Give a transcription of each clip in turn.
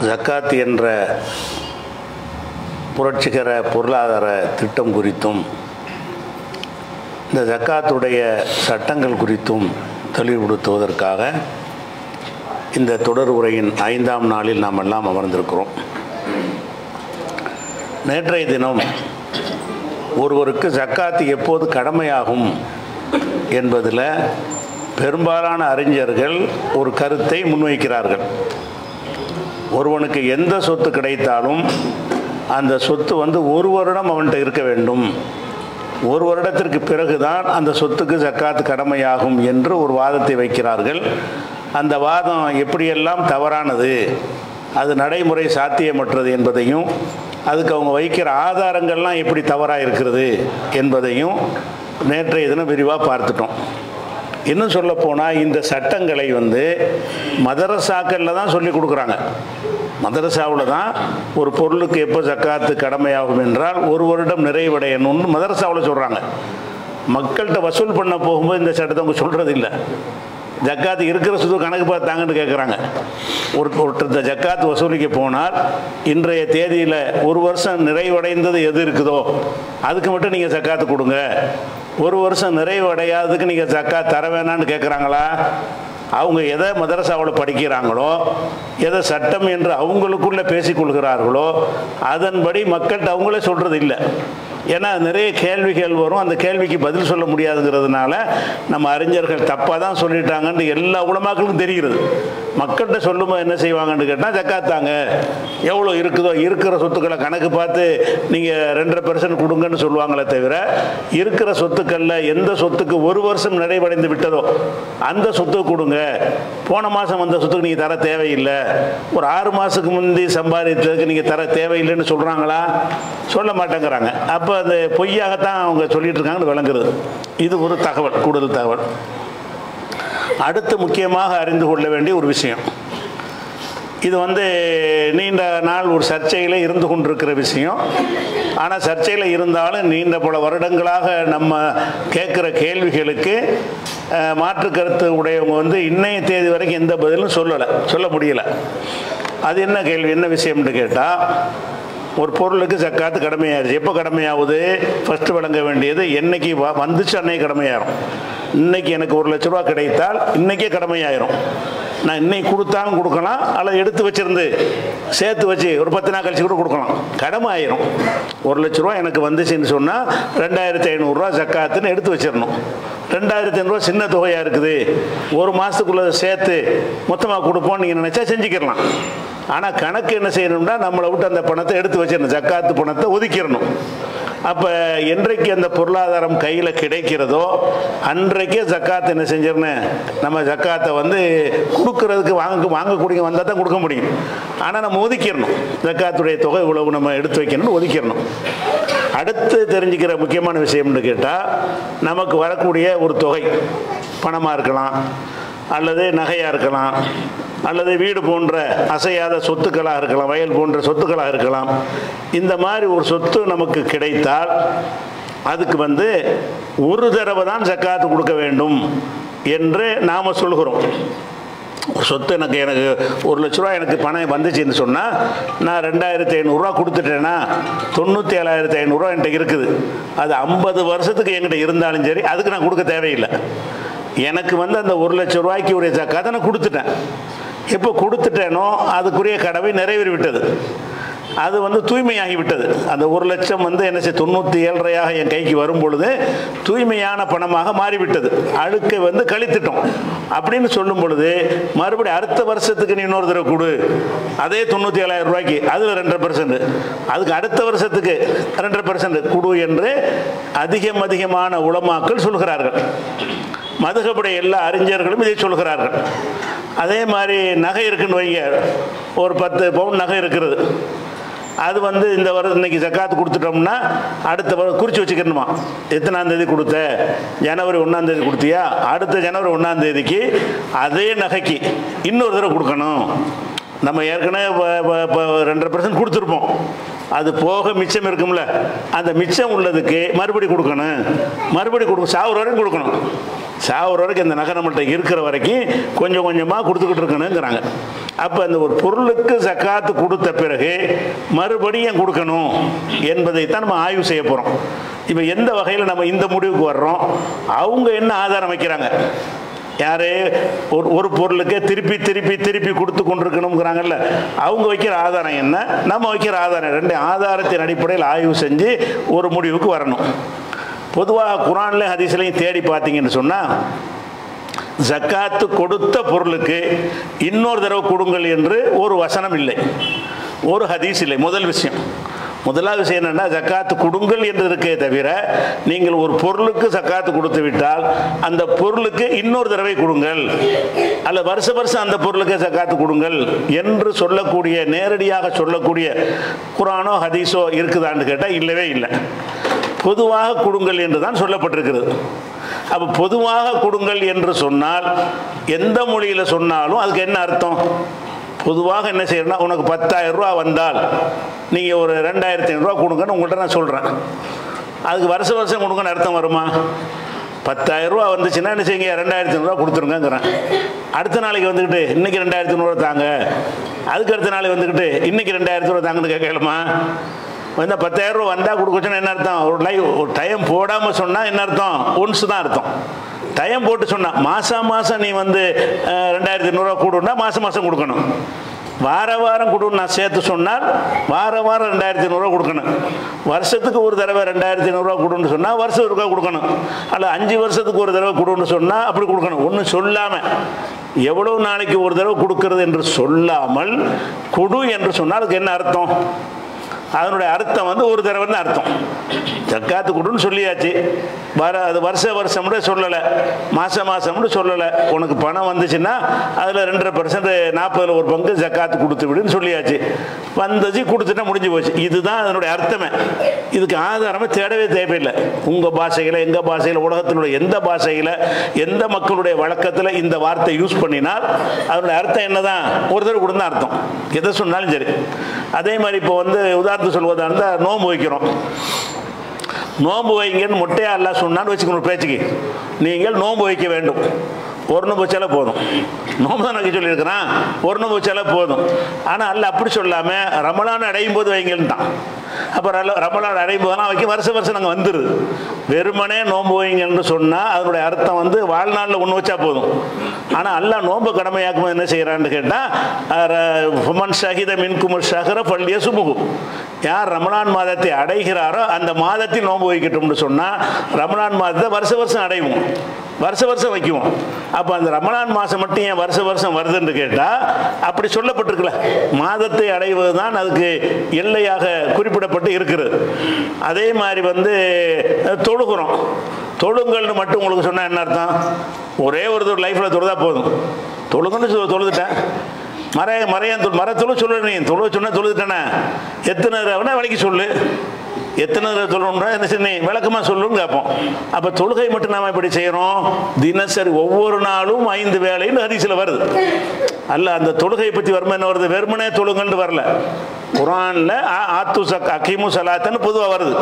ஜக்காத் என்ற புரட்சிகர பொருளாதார திட்டம் குறித்தும் இந்த ஜக்காத்துடைய சட்டங்கள் குறித்தும் தெளிவுபடுத்துவதற்காக இந்த தொடர் உரையின் ஐந்தாம் நாளில் நாம் எல்லாம் அமர்ந்திருக்கிறோம் நேற்றைய தினம் ஒருவருக்கு ஜக்காத்து எப்போது கடமையாகும் என்பதில் பெரும்பாலான அறிஞர்கள் ஒரு கருத்தை முன்வைக்கிறார்கள் ஒருவனுக்கு எந்த சொத்து கிடைத்தாலும் அந்த சொத்து வந்து ஒரு வருடம் அவன்கிட்ட இருக்க வேண்டும் ஒரு வருடத்திற்கு பிறகுதான் அந்த சொத்துக்கு ஜக்காத்து கடமையாகும் என்று ஒரு வாதத்தை வைக்கிறார்கள் அந்த வாதம் எப்படியெல்லாம் தவறானது அது நடைமுறை சாத்தியமற்றது என்பதையும் அதுக்கு அவங்க வைக்கிற ஆதாரங்கள்லாம் எப்படி தவறாக இருக்கிறது என்பதையும் நேற்றைய தினம் விரிவாக பார்த்துட்டோம் இன்னும் சொல்லப்போனால் இந்த சட்டங்களை வந்து மதரசாக்களில் தான் சொல்லி கொடுக்குறாங்க மதரசாவில் தான் ஒரு பொருளுக்கு எப்போ ஜக்காத்து கடமையாகும் என்றால் ஒரு வருடம் நிறைவடையணும்னு மதரசாவில் சொல்கிறாங்க மக்கள்கிட்ட வசூல் பண்ண போகும்போது இந்த சட்டத்தை அவங்க சொல்கிறது இல்லை ஜக்காத்து இருக்கிற சுது கணக்கு பார்த்தாங்கன்னு கேட்குறாங்க ஒரு ஒருத்தர் இந்த ஜக்காத்து வசூலிக்க போனால் இன்றைய தேதியில் ஒரு வருஷம் நிறைவடைந்தது எது இருக்குதோ அதுக்கு மட்டும் நீங்கள் ஜக்காத்து கொடுங்க ஒரு வருஷம் நிறைவடையாததுக்கு நீங்கள் ஜக்காத் தர வேணான்னு கேட்குறாங்களா அவங்க எதை மதரசாவில் படிக்கிறாங்களோ எதை சட்டம் என்று அவங்களுக்குள்ளே பேசிக்கொள்கிறார்களோ அதன்படி மக்கள்கிட்ட அவங்களே சொல்கிறது இல்லை ஏன்னா நிறைய கேள்விகள் வரும் அந்த கேள்விக்கு பதில் சொல்ல முடியாதுங்கிறதுனால நம்ம அறிஞர்கள் தப்பாக தான் சொல்லிட்டாங்கன்னு எல்லா உலமாக்களுக்கும் தெரிகிறது மக்கள்கிட்ட சொல்லும்போது என்ன செய்வாங்கன்னு கேட்டால் ஜக்காத்தாங்க எவ்வளோ இருக்குதோ இருக்கிற சொத்துக்களை கணக்கு பார்த்து நீங்கள் ரெண்டரை பெர்சன்ட் கொடுங்கன்னு சொல்லுவாங்களே தவிர இருக்கிற சொத்துக்களில் எந்த சொத்துக்கு ஒரு வருஷம் நிறைவடைந்து விட்டதோ அந்த சொத்து கொடுங்க போன மாதம் வந்த சொத்துக்கு நீங்கள் தர தேவையில்லை ஒரு ஆறு மாதத்துக்கு முந்தி சம்பாதித்ததுக்கு நீங்கள் தர தேவையில்லைன்னு சொல்கிறாங்களா சொல்ல மாட்டேங்கிறாங்க அப்போ அது பொய்யாகத்தான் அவங்க சொல்லிட்டு இருக்காங்கன்னு விளங்குறது இது ஒரு தகவல் கூடுதல் தகவல் அடுத்து முக்கியமாக அறிந்து கொள்ள வேண்டிய ஒரு விஷயம் இது வந்து நீண்ட நாள் ஒரு சர்ச்சையில் இருந்து கொண்டிருக்கிற விஷயம் ஆனால் சர்ச்சையில் இருந்தாலும் நீண்ட பல வருடங்களாக நம்ம கேட்குற கேள்விகளுக்கு அஹ், மாற்று கருத்து உடையவங்க வந்து இன்னைய தேதி வரைக்கும் எந்த பதிலும் சொல்லலை சொல்ல முடியலை அது என்ன கேள்வி என்ன விஷயம்னு கேட்டால் ஒரு பொருளுக்கு ஜக்காத்து கடமையாயிருச்சு எப்போ கடமையாகுது ஃபஸ்ட்டு வழங்க வேண்டியது என்னைக்கு வ- வந்துச்சு அன்னைக்கு கடமையாயிரும் இன்னைக்கு எனக்கு ஒரு லட்ச ரூபா கிடைத்தால் இன்னைக்கே கடமையாயிரும் நான் இன்னைக்கு கொடுத்தாலும் கொடுக்கலாம் அல்லது எடுத்து வச்சிருந்து சேர்த்து வச்சு ஒரு பத்து நாள் கழிச்சு கூட கொடுக்கலாம் கடமை ஆயிரும் ஒரு லட்ச ரூபா எனக்கு வந்துச்சுன்னு சொன்னால் ரெண்டாயிரத்தி ஐநூறுரூவா ஜக்காத்துன்னு எடுத்து வச்சிடணும் ரெண்டாயிரத்தி ஐநூறுரூவா சின்ன தொகையாக இருக்குது ஒரு மாதத்துக்குள்ளே சேர்த்து மொத்தமாக கொடுப்போம்னு நீங்கள் நினச்சா செஞ்சுக்கிடலாம் ஆனால் கணக்கு என்ன செய்யணும்னா நம்மளை விட்டு அந்த பணத்தை எடுத்து வச்சிடணும் ஜக்காத்து பணத்தை ஒதுக்கிடணும் அப்போ என்றைக்கு அந்த பொருளாதாரம் கையில் கிடைக்கிறதோ அன்றைக்கே ஜக்காத் என்ன செஞ்சிடணும் நம்ம ஜக்காத்தை வந்து கொடுக்கறதுக்கு வாங்க வாங்கக்கூடிய வந்தால் தான் கொடுக்க முடியும் ஆனால் நம்ம ஒதுக்கிடணும் ஜக்காத்துடைய தொகை இவ்வளவு நம்ம எடுத்து வைக்கணும்னு ஒதுக்கிடணும் அடுத்து தெரிஞ்சுக்கிற முக்கியமான விஷயம்னு கேட்டால் நமக்கு வரக்கூடிய ஒரு தொகை பணமாக இருக்கலாம் அல்லது நகையாக இருக்கலாம் அல்லது வீடு போன்ற அசையாத சொத்துக்களாக இருக்கலாம் வயல் போன்ற சொத்துக்களாக இருக்கலாம் இந்த மாதிரி ஒரு சொத்து நமக்கு கிடைத்தால் அதுக்கு வந்து ஒரு தடவை தான் ஜக்காத்து கொடுக்க வேண்டும் என்று நாம் சொல்கிறோம் ஒரு சொத்து எனக்கு எனக்கு ஒரு லட்ச ரூபா எனக்கு பணம் வந்துச்சுன்னு சொன்னால் நான் ரெண்டாயிரத்தி ஐநூறுரூவா கொடுத்துட்டேன்னா தொண்ணூற்றி ஏழாயிரத்தி ஐநூறுரூவா என்கிட்ட இருக்குது அது ஐம்பது வருஷத்துக்கு என்கிட்ட இருந்தாலும் சரி அதுக்கு நான் கொடுக்க தேவையில்லை எனக்கு வந்து அந்த ஒரு லட்ச ரூபாய்க்கு உரிய ஜக்காத்தை நான் கொடுத்துட்டேன் எப்போ கொடுத்துட்டேனோ அதுக்குரிய கடமை நிறைவேறி விட்டது அது வந்து தூய்மையாகி விட்டது அந்த ஒரு லட்சம் வந்து என்ன செய்ய தொண்ணூற்றி ஏழரையாக என் கைக்கு வரும் பொழுது தூய்மையான பணமாக மாறிவிட்டது அழுக்கை வந்து கழித்துட்டோம் அப்படின்னு சொல்லும் பொழுது மறுபடியும் அடுத்த வருஷத்துக்கு நீ இன்னொரு தடவை கொடு அதே தொண்ணூற்றி ஏழாயிரம் ரூபாய்க்கு அதில் ரெண்டரை பர்சன்ட் அதுக்கு அடுத்த வருஷத்துக்கு ரெண்டரை பர்சன்ட் கொடு என்று அதிகம் அதிகமான உளமாக்கள் சொல்கிறார்கள் மதுகபுடைய எல்லா அறிஞர்களும் இதை சொல்கிறார்கள் அதே மாதிரி நகை இருக்குன்னு வைங்க ஒரு பத்து பவுன் நகை இருக்கிறது அது வந்து இந்த வருடம் இன்னைக்கு ஜக்காத்து கொடுத்துட்டோம்னா அடுத்த வருடம் குறித்து வச்சுக்கணுமா எத்தனாம் தேதி கொடுத்த ஜனவரி ஒன்றாம் தேதி கொடுத்தியா அடுத்த ஜனவரி ஒன்றாம் தேதிக்கு அதே நகைக்கு இன்னொரு தடவை கொடுக்கணும் நம்ம ஏற்கனவே ப- ப- ப- ரெண்டரை பர்சன்ட் கொடுத்துருப்போம் அது போக மிச்சம் இருக்கும்ல அந்த மிச்சம் உள்ளதுக்கு மறுபடி கொடுக்கணும் மறுபடி கொடுக்கணும் சாவுற வரைக்கும் கொடுக்கணும் சாவுற வரைக்கும் இந்த நகை நம்மள்ட்ட இருக்கிற வரைக்கும் கொஞ்சம் கொஞ்சமாக கொடுத்துக்கிட்டு இருக்கணுங்கிறாங்க அப்போ அந்த ஒரு பொருளுக்கு சக்காத்து கொடுத்த பிறகு மறுபடியும் கொடுக்கணும் என்பதை தான் நம்ம ஆய்வு செய்ய போகிறோம் இப்போ எந்த வகையில் நம்ம இந்த முடிவுக்கு வர்றோம் அவங்க என்ன ஆதாரம் வைக்கிறாங்க யாரு ஒரு ஒரு பொருளுக்கு திருப்பி திருப்பி திருப்பி கொடுத்து கொண்டிருக்கணுங்கிறாங்கல்ல அவங்க வைக்கிற ஆதாரம் என்ன நம்ம வைக்கிற ஆதாரம் ரெண்டு ஆதாரத்தின் அடிப்படையில் ஆய்வு செஞ்சு ஒரு முடிவுக்கு வரணும் பொதுவாக குரான்ல ஹதீஸ்லையும் தேடி பார்த்தீங்கன்னு சொன்னால் ஜக்காத்து கொடுத்த பொருளுக்கு இன்னொரு தடவை கொடுங்கள் என்று ஒரு வசனம் இல்லை ஒரு ஹதீஸ் இல்லை முதல் விஷயம் முதலாவது விஷயம் என்னன்னா ஜக்காத்து கொடுங்கள் என்று இருக்கே தவிர நீங்கள் ஒரு பொருளுக்கு ஜக்காத்து கொடுத்து விட்டால் அந்த பொருளுக்கு இன்னொரு தடவை கொடுங்கள் அல்ல வருஷ வருஷம் அந்த பொருளுக்கு ஜக்காத்து கொடுங்கள் என்று சொல்லக்கூடிய நேரடியாக சொல்லக்கூடிய குரானோ ஹதீஸோ இருக்குதான்னு கேட்டால் இல்லவே இல்லை பொதுவாக கொடுங்கள் என்று தான் சொல்லப்பட்டிருக்கிறது அப்போ பொதுவாக கொடுங்கள் என்று சொன்னால் எந்த மொழியில் சொன்னாலும் அதுக்கு என்ன அர்த்தம் பொதுவாக என்ன செய்யணும்னா உனக்கு பத்தாயிரம் ரூபா வந்தால் நீங்கள் ஒரு ரெண்டாயிரத்தி ஐநூறுரூவா கொடுங்கன்னு உங்கள்கிட்ட நான் சொல்கிறேன் அதுக்கு வருஷ வருஷம் கொடுங்கன்னு அர்த்தம் வருமா பத்தாயிரம் ரூபா வந்துச்சுன்னா என்ன செய்யுங்க ரெண்டாயிரத்தி ஐநூறுரூவா கொடுத்துருங்கிறேன் அடுத்த நாளைக்கு வந்துக்கிட்டு இன்னைக்கு ரெண்டாயிரத்தி ஐநூறுரூவா தாங்க அதுக்கு அடுத்த நாளைக்கு வந்துக்கிட்டு இன்னைக்கு ரெண்டாயிரத்தி ரூபா தாங்கன்னு கேட்கலாமா வந்த பத்தாயிரம் ரூபா வந்தால் கொடுக்கச்சுன்னா என்ன அர்த்தம் ஒரு லைவ் ஒரு டைம் போடாமல் சொன்னால் என்ன அர்த்தம் ஒன்ஸ் தான் அர்த்தம் டைம் போட்டு சொன்னா மாதம் மாதம் நீ வந்து அஹ், ரெண்டாயிரத்தி ஐநூறுரூவா கொடுன்னா மாதம் மாதம் கொடுக்கணும் வார வாரம் கொடுன்னு நான் சேர்த்து சொன்னால் வார வாரம் ரெண்டாயிரத்தி ஐநூறுரூவா கொடுக்கணும் வருஷத்துக்கு ஒரு தடவை ரெண்டாயிரத்தி ஐநூறுரூவா கொடுன்னு சொன்னால் வருஷம் ஒருக்கா கொடுக்கணும் அல்ல அஞ்சு வருஷத்துக்கு ஒரு தடவை கொடுன்னு சொன்னால் அப்படி கொடுக்கணும் ஒன்றும் சொல்லாமல் எவ்வளவு நாளைக்கு ஒரு தடவை கொடுக்கறது என்று சொல்லாமல் கொடு என்று சொன்னால் அதுக்கு என்ன அர்த்தம் அதனுடைய அர்த்தம் வந்து ஒரு தடவைன்னு அர்த்தம் ஜக்காத்து கொடுன்னு சொல்லியாச்சு வர அது வருஷ வருஷம்னு சொல்லலை மாதம் மாதம்னு சொல்லலை உனக்கு பணம் வந்துச்சுன்னா அதில் ரெண்டரை பர்சன்ட் நாற்பதில் ஒரு பங்கு ஜக்காத்து கொடுத்து விடுன்னு சொல்லியாச்சு வந்துச்சு கொடுத்துட்டா முடிஞ்சு போச்சு இதுதான் அதனுடைய அர்த்தமே இதுக்கு ஆதாரமே தேடவே தேவையில்லை உங்கள் பாஷையில் எங்கள் பாஷையில் உலகத்தினுடைய எந்த பாஷையில் எந்த மக்களுடைய வழக்கத்தில் இந்த வார்த்தை யூஸ் பண்ணினால் அதனுடைய அர்த்தம் என்னதான் ஒரு தடவை கொடுத்தா அர்த்தம் எதை சொன்னாலும் சரி அதே மாதிரி இப்போ வந்து உதாரணத்துக்கு சொல்வதா இருந்தால் நோன்பு வைக்கிறோம் நோன்பு வைங்கன்னு மொட்டையா எல்லாம் சொன்னான்னு வச்சுக்கணும் ஒரு பேச்சுக்கு நீங்கள் நோன்பு வைக்க வேண்டும் ஒரு நோன்பு வச்சாலே போதும் நோன்பு தான் வைக்க சொல்லியிருக்கிறான் ஒரு நோன்பு வச்சாலே போதும் ஆனால் அல்ல அப்படி சொல்லாமல் ரமலான் அடையும் போது வைங்கன்ட்டான் அப்போ ரல ரமலான் அடையும் போதெல்லாம் வைக்க வருஷம் வருஷம் நாங்கள் வந்துடுது வெறுமனே நோன்பு வைங்கன்னு சொன்னால் அதனுடைய அர்த்தம் வந்து வாழ்நாளில் ஒன்று வச்சா போதும் ஆனால் அல்லாஹ் நோன்பு கடமையாக்கும் போது என்ன செய்கிறான்னு கேட்டால் ஃபுமன் ஷஹித மின்குமர் ஷஹர பள்ளிய சுமுகு யார் ரமலான் மாதத்தை அடைகிறாரோ அந்த மாதத்தில் நோன்பு வைக்கட்டும்னு சொன்னால் ரமலான் மாதத்தை வருஷ வருஷம் அடைவோம் வருஷ வருஷம் வைக்குவோம் அப்போ அந்த ரமலான் மாதம் மட்டும் ஏன் வருஷ வருஷம் வருதுன்னு கேட்டால் அப்படி சொல்லப்பட்டிருக்கல மாதத்தை அடைவது தான் அதுக்கு எல்லையாக குறிப்பிடப்பட்டு இருக்கிறது அதே மாதிரி வந்து அஹ், தொழுகிறோம் தொழுங்கள்னு மட்டும் உங்களுக்கு சொன்னால் என்ன அர்த்தம் ஒரே ஒரு லைஃப்பில் தொழுதா போதும் தொழுங்கன்னு சொ- தொழுதுட்டேன் மறைய மறையன் தொழு மர தொழு சொல்லு நீ தொழு சொன்ன தொழுதுட்டேனே எத்தனை தடவை விலைக்கு சொல்லு எத்தனை தடவை சொல்லணும்னா என்ன செய்ய விளக்கமாக சொல்லுன்னு கேட்போம் அப்போ தொழுகை மட்டும் நாம் இப்படி செய்கிறோம் தினசரி ஒவ்வொரு நாளும் ஐந்து வேளைன்னு ஹரிசில் வருது அல்ல அந்த தொழுகையை பற்றி வருமா என்ன வருது வெறுமனே தொழுங்கன்னு வரல குரானில் ஆத்து சக் அகிமு சலாத்தன்னு பொதுவாக வருது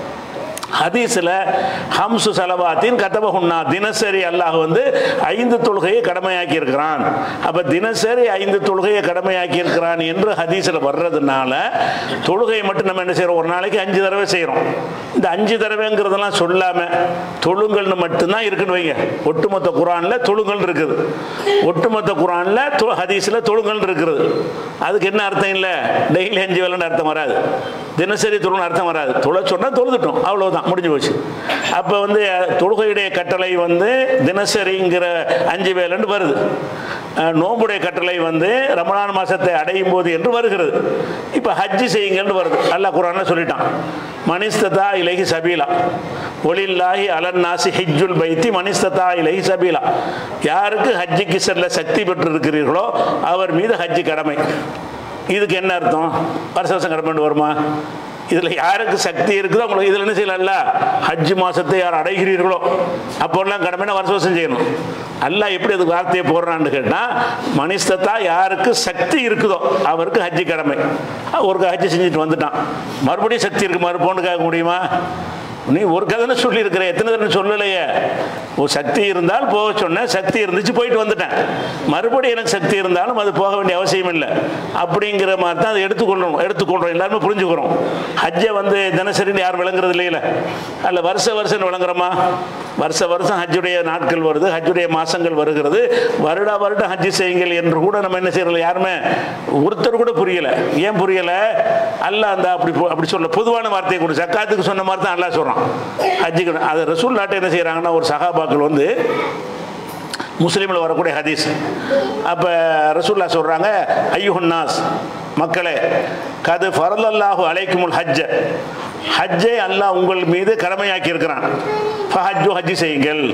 ஹதீஸில் ஹம்சு சலவாத்தின் கதபகுன்னா தினசரி அல்லாஹ் வந்து ஐந்து தொழுகையை கடமையாக்கி இருக்கிறான் அப்போ தினசரி ஐந்து தொழுகையை கடமையாக்கி இருக்கிறான் என்று ஹதீஸில் வர்றதுனால தொழுகையை மட்டும் நம்ம என்ன செய்கிறோம் ஒரு நாளைக்கு அஞ்சு தடவை செய்கிறோம் இந்த அஞ்சு தடவைங்கிறதெல்லாம் சொல்லாமல் தொழுங்கள்னு மட்டும்தான் இருக்குன்னு வைங்க ஒட்டுமொத்த குரானில் தொழுங்கல் இருக்குது ஒட்டுமொத்த குரானில் தொ ஹதீஸில் தொழுங்கல் இருக்குது அதுக்கு என்ன அர்த்தம் இல்லை டெய்லி அஞ்சு வேலைன்னு அர்த்தம் வராது தினசரி தொழுன்னு அர்த்தம் வராது தொழ சொன்னால் தொழுதுட்டோம் அவ்வளவுதான் முடிஞ்சு போச்சு அப்போ வந்து அஹ், தொழுகையுடைய கட்டளை வந்து தினசரிங்கிற அஞ்சு வேலைன்னு வருது அஹ், நோம்புடைய கட்டளை வந்து ரமலான் மாசத்தை அடையும் போது என்று வருகிறது இப்போ ஹஜ்ஜி செய்யுங்கன்னு வருது அல்லாஹ் குரான்ல சொல்லிட்டான் மனிஸ்ததா இலகி சபீலா ஒலில்லாஹி அலன்னாசி ஹிஜ்ஜுல் பைத்தி மனிஸ்ததா இலகி சபீலா யாருக்கு ஹஜ்ஜிக்கு செல்ல சக்தி பெற்று இருக்கிறீர்களோ அவர் மீது ஹஜ்ஜி கடமை இதுக்கு என்ன அர்த்தம் வருஷ வருஷம் கடமை வருமா இதில் யாருக்கு சக்தி இருக்குதோ உங்களுக்கு இதில் என்ன செய்யலாம்ல ஹஜ் மாசத்தை யார் அடைகிறீர்களோ அப்போல்லாம் கடமைனா வருஷம் வருஷம் செய்யணும் அல்லாஹ் எப்படி அதுக்கு வார்த்தையை போடுறான்னு கேட்டால் மனிஸ்தத்தா யாருக்கு சக்தி இருக்குதோ அவருக்கு ஹஜ்ஜி கடமை ஒரு ஹஜ்ஜு செஞ்சுட்டு வந்துட்டான் மறுபடியும் சக்தி இருக்கு மறுபோன்னு கேட்க முடியுமா நீ ஒரு கதை சொல்லியிருக்கிற எத்தனை தடவை சொல்லலையே ஒரு சக்தி இருந்தால் போக சொன்னேன் சக்தி இருந்துச்சு போயிட்டு வந்துட்டேன் மறுபடியும் எனக்கு சக்தி இருந்தாலும் அது போக வேண்டிய அவசியம் இல்லை அப்படிங்கிற மாதிரி தான் அதை எடுத்துக்கொள்ளணும் எடுத்துக்கொள்றோம் எல்லாருமே புரிஞ்சுக்கிறோம் ஹஜ்ஜை வந்து தினசரின்னு யாரும் விளங்குறது இல்லையில அல்ல வருஷ வருஷம் விளங்குறோமா வருஷ வருஷம் ஹஜ்ஜுடைய நாட்கள் வருது ஹஜ்ஜுடைய மாசங்கள் வருகிறது வருடா வருடம் ஹஜ்ஜு செய்யுங்கள் என்று கூட நம்ம என்ன செய்யறோம் யாருமே ஒருத்தர் கூட புரியல ஏன் புரியல அல்ல அந்த அப்படி பொ- அப்படி சொல்ல பொதுவான வார்த்தையை கூட ஜக்காத்துக்கு சொன்ன மாதிரி தான் அல்லாஹ் சொல்றான் ஹஜ்ஜுக்கு அதை ரசூல் நாட்டை என்ன செய்றாங்கன்னா ஒரு சகாபாக்கள் வந்து முஸ்லீமில் வரக்கூடிய ஹதீஸ் அப்போ ரசூல்லா சொல்கிறாங்க ஐயுஹன்னாஸ் மக்களே கது ஃபரலல்லாஹு அலைக்குமுல் ஹஜ்ஜ ஹஜ்ஜை அல்லாஹ் உங்கள் மீது கடமையாக்கி இருக்கிறான் ஹஜ்ஜு ஹஜ்ஜி செய்யுங்கள்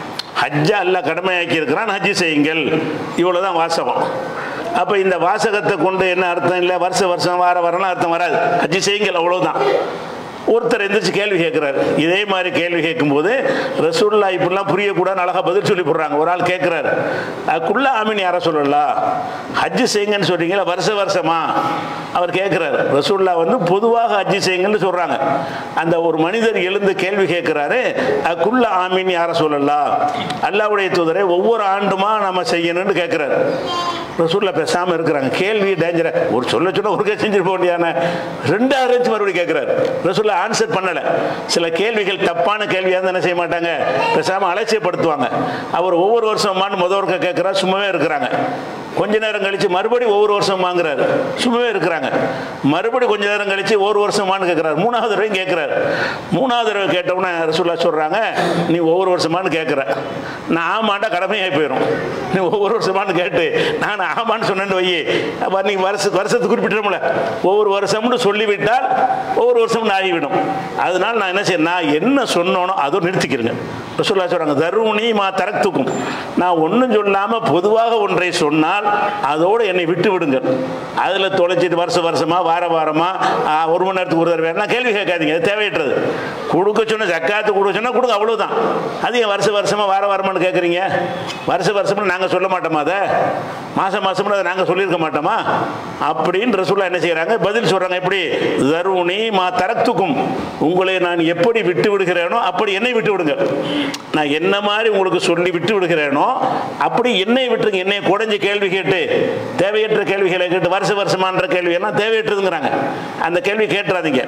ஹஜ்ஜை அல்லாஹ் கடமையாக்கி இருக்கிறான் ஹஜ்ஜி செய்யுங்கள் இவ்வளோதான் வாசகம் அப்போ இந்த வாசகத்தை கொண்டு என்ன அர்த்தம் இல்லை வருஷ வருஷம் வார வரலாம் அர்த்தம் வராது ஹஜ்ஜி செய்யுங்கள் அவ்வளவுதான் ஒருத்தர் எந்திரிச்சு கேள்வி கேட்குறாரு இதே மாதிரி கேள்வி கேட்கும்போது ரசூல்லா இப்படிலாம் புரியக்கூடாதுன்னு அழகாக பதில் சொல்லி போடுறாங்க ஒரு ஆள் கேட்குறாரு அதுக்குள்ள ஆமீன் யாரை சொல்லலாம் ஹஜ்ஜு செய்யுங்கன்னு சொல்றீங்களா வருஷ வருஷமா அவர் கேட்குறாரு ரசூல்லா வந்து பொதுவாக ஹஜ்ஜு செய்யுங்கன்னு சொல்கிறாங்க அந்த ஒரு மனிதர் எழுந்து கேள்வி கேட்குறாரு அதுக்குள்ள ஆமீன் யாரை சொல்லலாம் அல்லாவுடைய தூதரை ஒவ்வொரு ஆண்டுமா நம்ம செய்யணும்னு கேட்குறாரு ரசூல்லா பேசாமல் இருக்கிறாங்க கேள்வி டேஞ்சர ஒரு சொல்ல சொன்ன ஒரு செஞ்சுட்டு போக வேண்டியான ரெண்டாவது வச்சு மறுபடியும் கேட்குறாரு ரசூல்லா ஆன்சர் பண்ணலை சில கேள்விகள் தப்பான கேள்வியாக இருந்தால் என்ன செய்ய மாட்டாங்க பேசாமல் அலட்சியப்படுத்துவாங்க அவர் ஒவ்வொரு வருஷமானு முத ஒருக்க கேட்குறா சும்மாவே இருக்கிறாங்க கொஞ்ச நேரம் கழிச்சு மறுபடியும் ஒவ்வொரு வருஷம் வாங்குறாரு சும்மாவே இருக்கிறாங்க மறுபடியும் கொஞ்ச நேரம் கழிச்சு ஒரு வருஷமானு கேட்குறாரு மூணாவது தடவையும் கேட்குறாரு மூணாவது தடவை கேட்டவுடனே ரசூல்லா சொல்கிறாங்க நீ ஒவ்வொரு வருஷமானு கேட்குற நான் ஆமாண்டா கடமையாகி போயிடும் நீ ஒவ்வொரு வருஷமானு கேட்டு நான் ஆமான்னு சொன்னேன்னு வை அப்போ நீ வருஷ வருஷத்துக்கு குறிப்பிட்டோம்ல ஒவ்வொரு வருஷம்னு சொல்லிவிட்டால் ஒவ்வொரு வருஷம்னு ஆகிவிடும் அதனால நான் என்ன செய்ய நான் என்ன சொன்னோனோ அதோடு நிறுத்திக்கிறேங்க ரசூல்லா சொல்கிறாங்க தருணி மா தரத்துக்கும் நான் ஒன்றும் சொல்லாமல் பொதுவாக ஒன்றை சொன்னால் அதோடு என்னை விட்டு விடுங்க அதில் தொலைச்சிட்டு வருஷ வருஷமா வார வாரமா ஆ, ஒரு மணி நேரத்துக்கு ஒரு தடவை வேணா கேள்வி கேட்காதீங்க அது தேவையற்றது கொடுக்க சொன்ன ஜக்காத்து கொடுக்க சொன்னா கொடுங்க அவ்வளவுதான் அது ஏன் வருஷ வருஷமா வார வாரமான்னு கேட்குறீங்க வருஷ வருஷம்னு நாங்கள் சொல்ல மாட்டோமா அதை மாசம் மாசம்னு அதை நாங்கள் சொல்லியிருக்க மாட்டோமா அப்படின்னு ரசூல்லா என்ன செய்கிறாங்க பதில் சொல்றாங்க எப்படி தருணி மா தரத்துக்கும் உங்களை நான் எப்படி விட்டு விடுகிறேனோ அப்படி என்னை விட்டு விடுங்க நான் என்ன மாதிரி உங்களுக்கு சொல்லி விட்டு விடுகிறேனோ அப்படி என்னை விட்டுருங்க என்னை குறைஞ்ச கேள்வி கேட்டு தேவையற்ற கேள்விகளை கேட்டு வருஷ வருஷமான்ற கேள்வி எல்லாம் தேவையற்றதுங்கிறாங்க அந்த கேள்வி கேட்டுறாதீங்க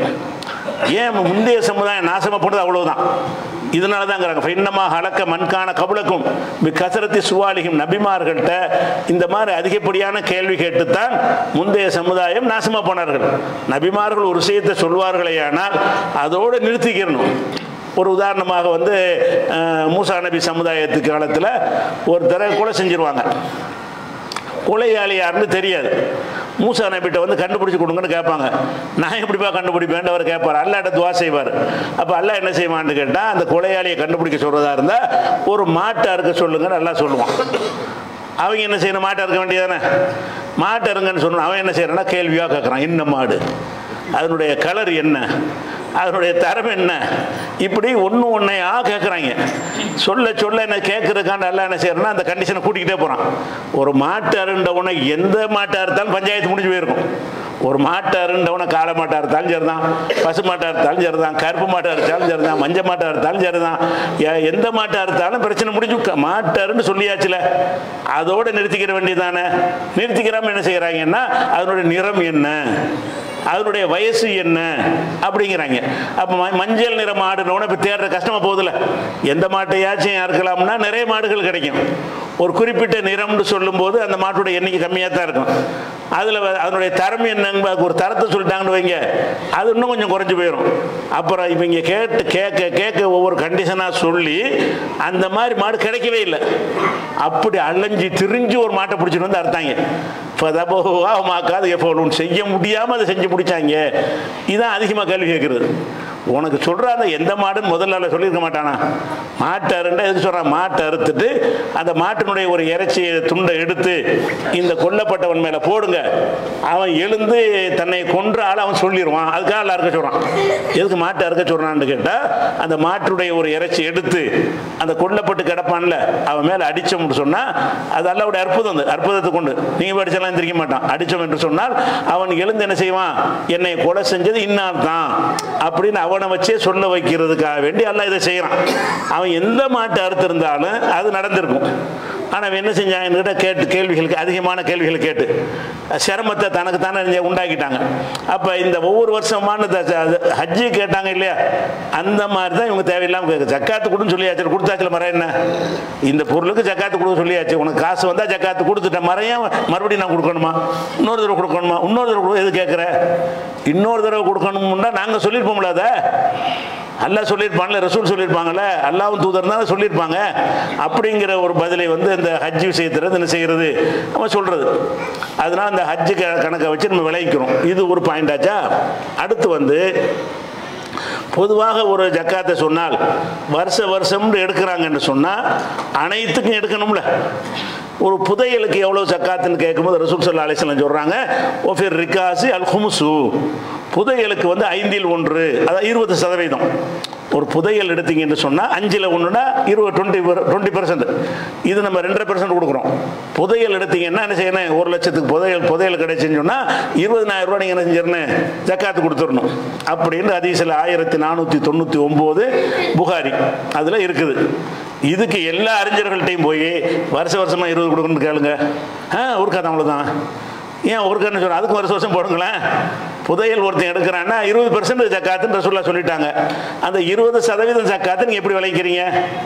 ஏன் முந்தைய சமுதாயம் நாசமா போனது அவ்வளவுதான் இதனால தாங்கிறாங்க இன்னமா ஹலக்க மண்கான கபலக்கும் கசரத்தி சுவாலிகும் நபிமார்கள்ட்ட இந்த மாதிரி அதிகப்படியான கேள்வி கேட்டுத்தான் முந்தைய சமுதாயம் நாசமா போனார்கள் நபிமார்கள் ஒரு விஷயத்தை சொல்வார்களே ஆனால் அதோடு நிறுத்திக்கிறணும் ஒரு உதாரணமாக வந்து அஹ், மூசா நபி சமுதாயத்து காலத்தில் ஒருத்தரை கொலை செஞ்சிருவாங்க கொலையாளி யாருன்னு தெரியாது மூசா நபிட்ட வந்து கண்டுபிடிச்சு கொடுங்கன்னு கேட்பாங்க நான் எப்படிப்பா கண்டுபிடிப்பேன் அவர் கேட்பார் அல்லாட்ட துவா செய்வார் அப்போ அல்லாஹ் என்ன செய்வான்னு கேட்டால் அந்த கொலையாளியை கண்டுபிடிக்க சொல்கிறதா இருந்தால் ஒரு மாட்டை அறுக்க சொல்லுங்கன்னு எல்லாம் சொல்லுவான் அவங்க என்ன செய்யணும் மாட்டை அறுக்க வேண்டியதானே மாட்டை அருங்கன்னு சொல்லணும் அவன் என்ன செய்யறான்னா கேள்வியாக கேட்குறான் என்ன மாடு அதனுடைய கலர் என்ன அதனுடைய தரம் என்ன இப்படி ஒன்று ஒன்றையா கேட்குறாங்க சொல்ல சொல்ல என்ன கேட்கறதுக்கான எல்லாம் என்ன செய்யறேன்னா அந்த கண்டிஷனை கூட்டிக்கிட்டே போகிறான் ஒரு மாட்டு அருண்டவனை எந்த மாட்டை அறுத்தாலும் பஞ்சாயத்து முடிஞ்சு போயிருக்கும் ஒரு மாட்டை அருண்டவனை காளை மாட்டை அறுத்தாலும் சரிதான் பசு மாட்டை அறுத்தாலும் சரிதான் கருப்பு மாட்டை அறுத்தாலும் சரிதான் மஞ்சள் மாட்டை அறுத்தாலும் சரிதான் எ- எந்த மாட்டை அறுத்தாலும் பிரச்சனை முடிஞ்சு க- மாட்டு அருன்னு சொல்லியாச்சுல அதோட நிறுத்திக்கிற வேண்டியதானே நிறுத்திக்கிறாம என்ன செய்கிறாங்கன்னா அதனுடைய நிறம் என்ன அதனுடைய வயசு என்ன அப்படிங்கிறாங்க அப்போ மஞ்சள் நிற மாடுனோட இப்போ தேடுற கஷ்டமாக போகுதுல எந்த மாட்டையாச்சும் அறுக்கலாம்னா நிறைய மாடுகள் கிடைக்கும் ஒரு குறிப்பிட்ட நிறம்னு சொல்லும்போது அந்த மாட்டோட எண்ணிக்கை கம்மியாக தான் இருக்கும் அதில் அதனுடைய தரம் என்னங்க ஒரு தரத்தை சொல்லிட்டாங்கன்னு வைங்க அது இன்னும் கொஞ்சம் குறைஞ்சு போயிடும் அப்புறம் இவங்க கேட்டு கேட்க கேட்க ஒவ்வொரு கண்டிஷனாக சொல்லி அந்த மாதிரி மாடு கிடைக்கவே இல்லை அப்படி அலைஞ்சு திரிஞ்சு ஒரு மாட்டை பிடிச்சிட்டு வந்து அறுத்தாங்க ஃபதபோவா மாக்காது எஃபோலும் செய்ய முடியாமல் அதை செஞ்சு பிடிச்சாங்க இதான் அதிகமாக கேள்வி கேட்குறது உனக்கு சொல்ற அந்த எந்த மாடுன்னு முதல்ல ஆளு சொல்லியிருக்க மாட்டானா மாட்டை அருண்டா எதுக்கு சொல்றான் மாட்டை அறுத்துட்டு அந்த மாட்டினுடைய ஒரு இறைச்சி துண்டை எடுத்து இந்த கொல்லப்பட்டவன் மேல போடுங்க அவன் எழுந்து தன்னை கொன்ற ஆள் அவன் சொல்லிடுவான் அதுக்காக எல்லாம் இருக்க சொல்றான் எதுக்கு மாட்டை அறுக்க சொல்றான்னு கேட்டா அந்த மாட்டுடைய ஒரு இறைச்சி எடுத்து அந்த கொல்லப்பட்டு கிடப்பான்ல அவன் மேல அடிச்சோம்னு சொன்னா அது அல்லாவுடைய அற்புதம் அது அற்புதத்தை கொண்டு நீங்க படிச்செல்லாம் எந்திரிக்க மாட்டான் அடிச்சோம் என்று சொன்னால் அவன் எழுந்து என்ன செய்வான் என்னை கொலை செஞ்சது இன்னார் தான் அப்படின்னு அவனை வச்சே சொல்ல வைக்கிறதுக்காக வேண்டி அல்லாஹ் இதை செய்யறான் அவன் எந்த மாட்டை அறுத்திருந்தாலும் அது நடந்திருக்கும் ஆனால் அவன் என்ன செஞ்சாங்கன்னு கேட்டு கேள்விகளுக்கு அதிகமான கேள்விகளை கேட்டு சிரமத்தை தனக்கு தானே உண்டாக்கிட்டாங்க அப்போ இந்த ஒவ்வொரு வருஷமான இந்த ச- அது ஹஜ்ஜி கேட்டாங்க இல்லையா அந்த மாதிரி தான் இவங்க தேவையில்லாமல் கேட்கு ஜக்காத்து கொடுன்னு சொல்லியாச்சு கொடுத்தாச்சுல மரம் என்ன இந்த பொருளுக்கு ஜக்காத்து கொடுக்க சொல்லியாச்சு உனக்கு காசு வந்தால் ஜக்காத்து கொடுத்துட்டேன் மறையும் மறுபடியும் நான் கொடுக்கணுமா இன்னொரு தடவை கொடுக்கணுமா இன்னொரு தடவை கொடு- எது கேட்குற இன்னொரு தடவை கொடுக்கணும்னா நாங்கள் சொல்லியிருப்போம்ல அதை அல்லாஹ் சொல்லியிருப்பாங்கல்ல ரசூல் சொல்லியிருப்பாங்கல்ல அல்லாவும் தூதர் தானே சொல்லியிருப்பாங்க அப்படிங்கிற ஒரு பதிலை வந்து இந்த ஹஜ் விஷயத்தில் என்ன செய்கிறது நம்ம சொல்கிறது அதனால் அந்த ஹஜ்ஜு க கணக்கை வச்சு நம்ம விளைவிக்கிறோம் இது ஒரு பாயிண்ட் ஆச்சா அடுத்து வந்து பொதுவாக ஒரு ஜக்காத்தை சொன்னால் வருஷ வருஷம்னு எடுக்கிறாங்கன்னு சொன்னால் அனைத்துக்கும் எடுக்கணும்ல ஒரு புதையலுக்கு எவ்வளோ ஜக்காத்துன்னு கேட்கும்போது ரசூல் சல்லா அலிஸ்லாம் சொல்கிறாங்க ஒஃபிர் ரிகாசி அல் ஹுமுசு புதையலுக்கு வந்து ஐந்தில் ஒன்று அதாவது இருபது சதவீதம் ஒரு புதையல் எடுத்தீங்கன்னு சொன்னால் அஞ்சில் ஒன்றுனா இருபது டுவெண்ட்டி டுவெண்ட்டி பர்சன்ட் இது நம்ம ரெண்டரை பர்சன்ட் கொடுக்குறோம் புதையல் எடுத்தீங்கன்னா என்ன செய்யணும் ஒரு லட்சத்துக்கு புதையல் புதையல் கிடைச்சுன்னு சொன்னால் இருபதனாயிரம் ரூபாய் நீங்கள் என்ன செஞ்சிடணும் ஜக்காத்து கொடுத்துடணும் அப்படின்னு அதிசல ஆயிரத்தி நானூற்றி தொண்ணூற்றி ஒம்பது புகாரி அதில் இருக்குது இதுக்கு எல்லா அறிஞர்கள்ட்டையும் போய் வருஷ வருஷமாக இருபது கொடுக்கணும்னு கேளுங்க ஆ ஒரு கதை அவ்வளோதான் ஏன் ஒரு கண்ணு சொல்கிறேன் அதுக்கு வருஷம் வருஷம் போடுங்களேன் புதையல் ஒருத்தன் எடுக்கிறான்னா இருபது பர்சன்ட் ஜக்காத்துன்னு ரசூல்லா சொல்லிட்டாங்க அந்த இருபது சதவீதம் ஜக்காத்து நீங்கள் எப்படி விளைவிக்கிறீங்க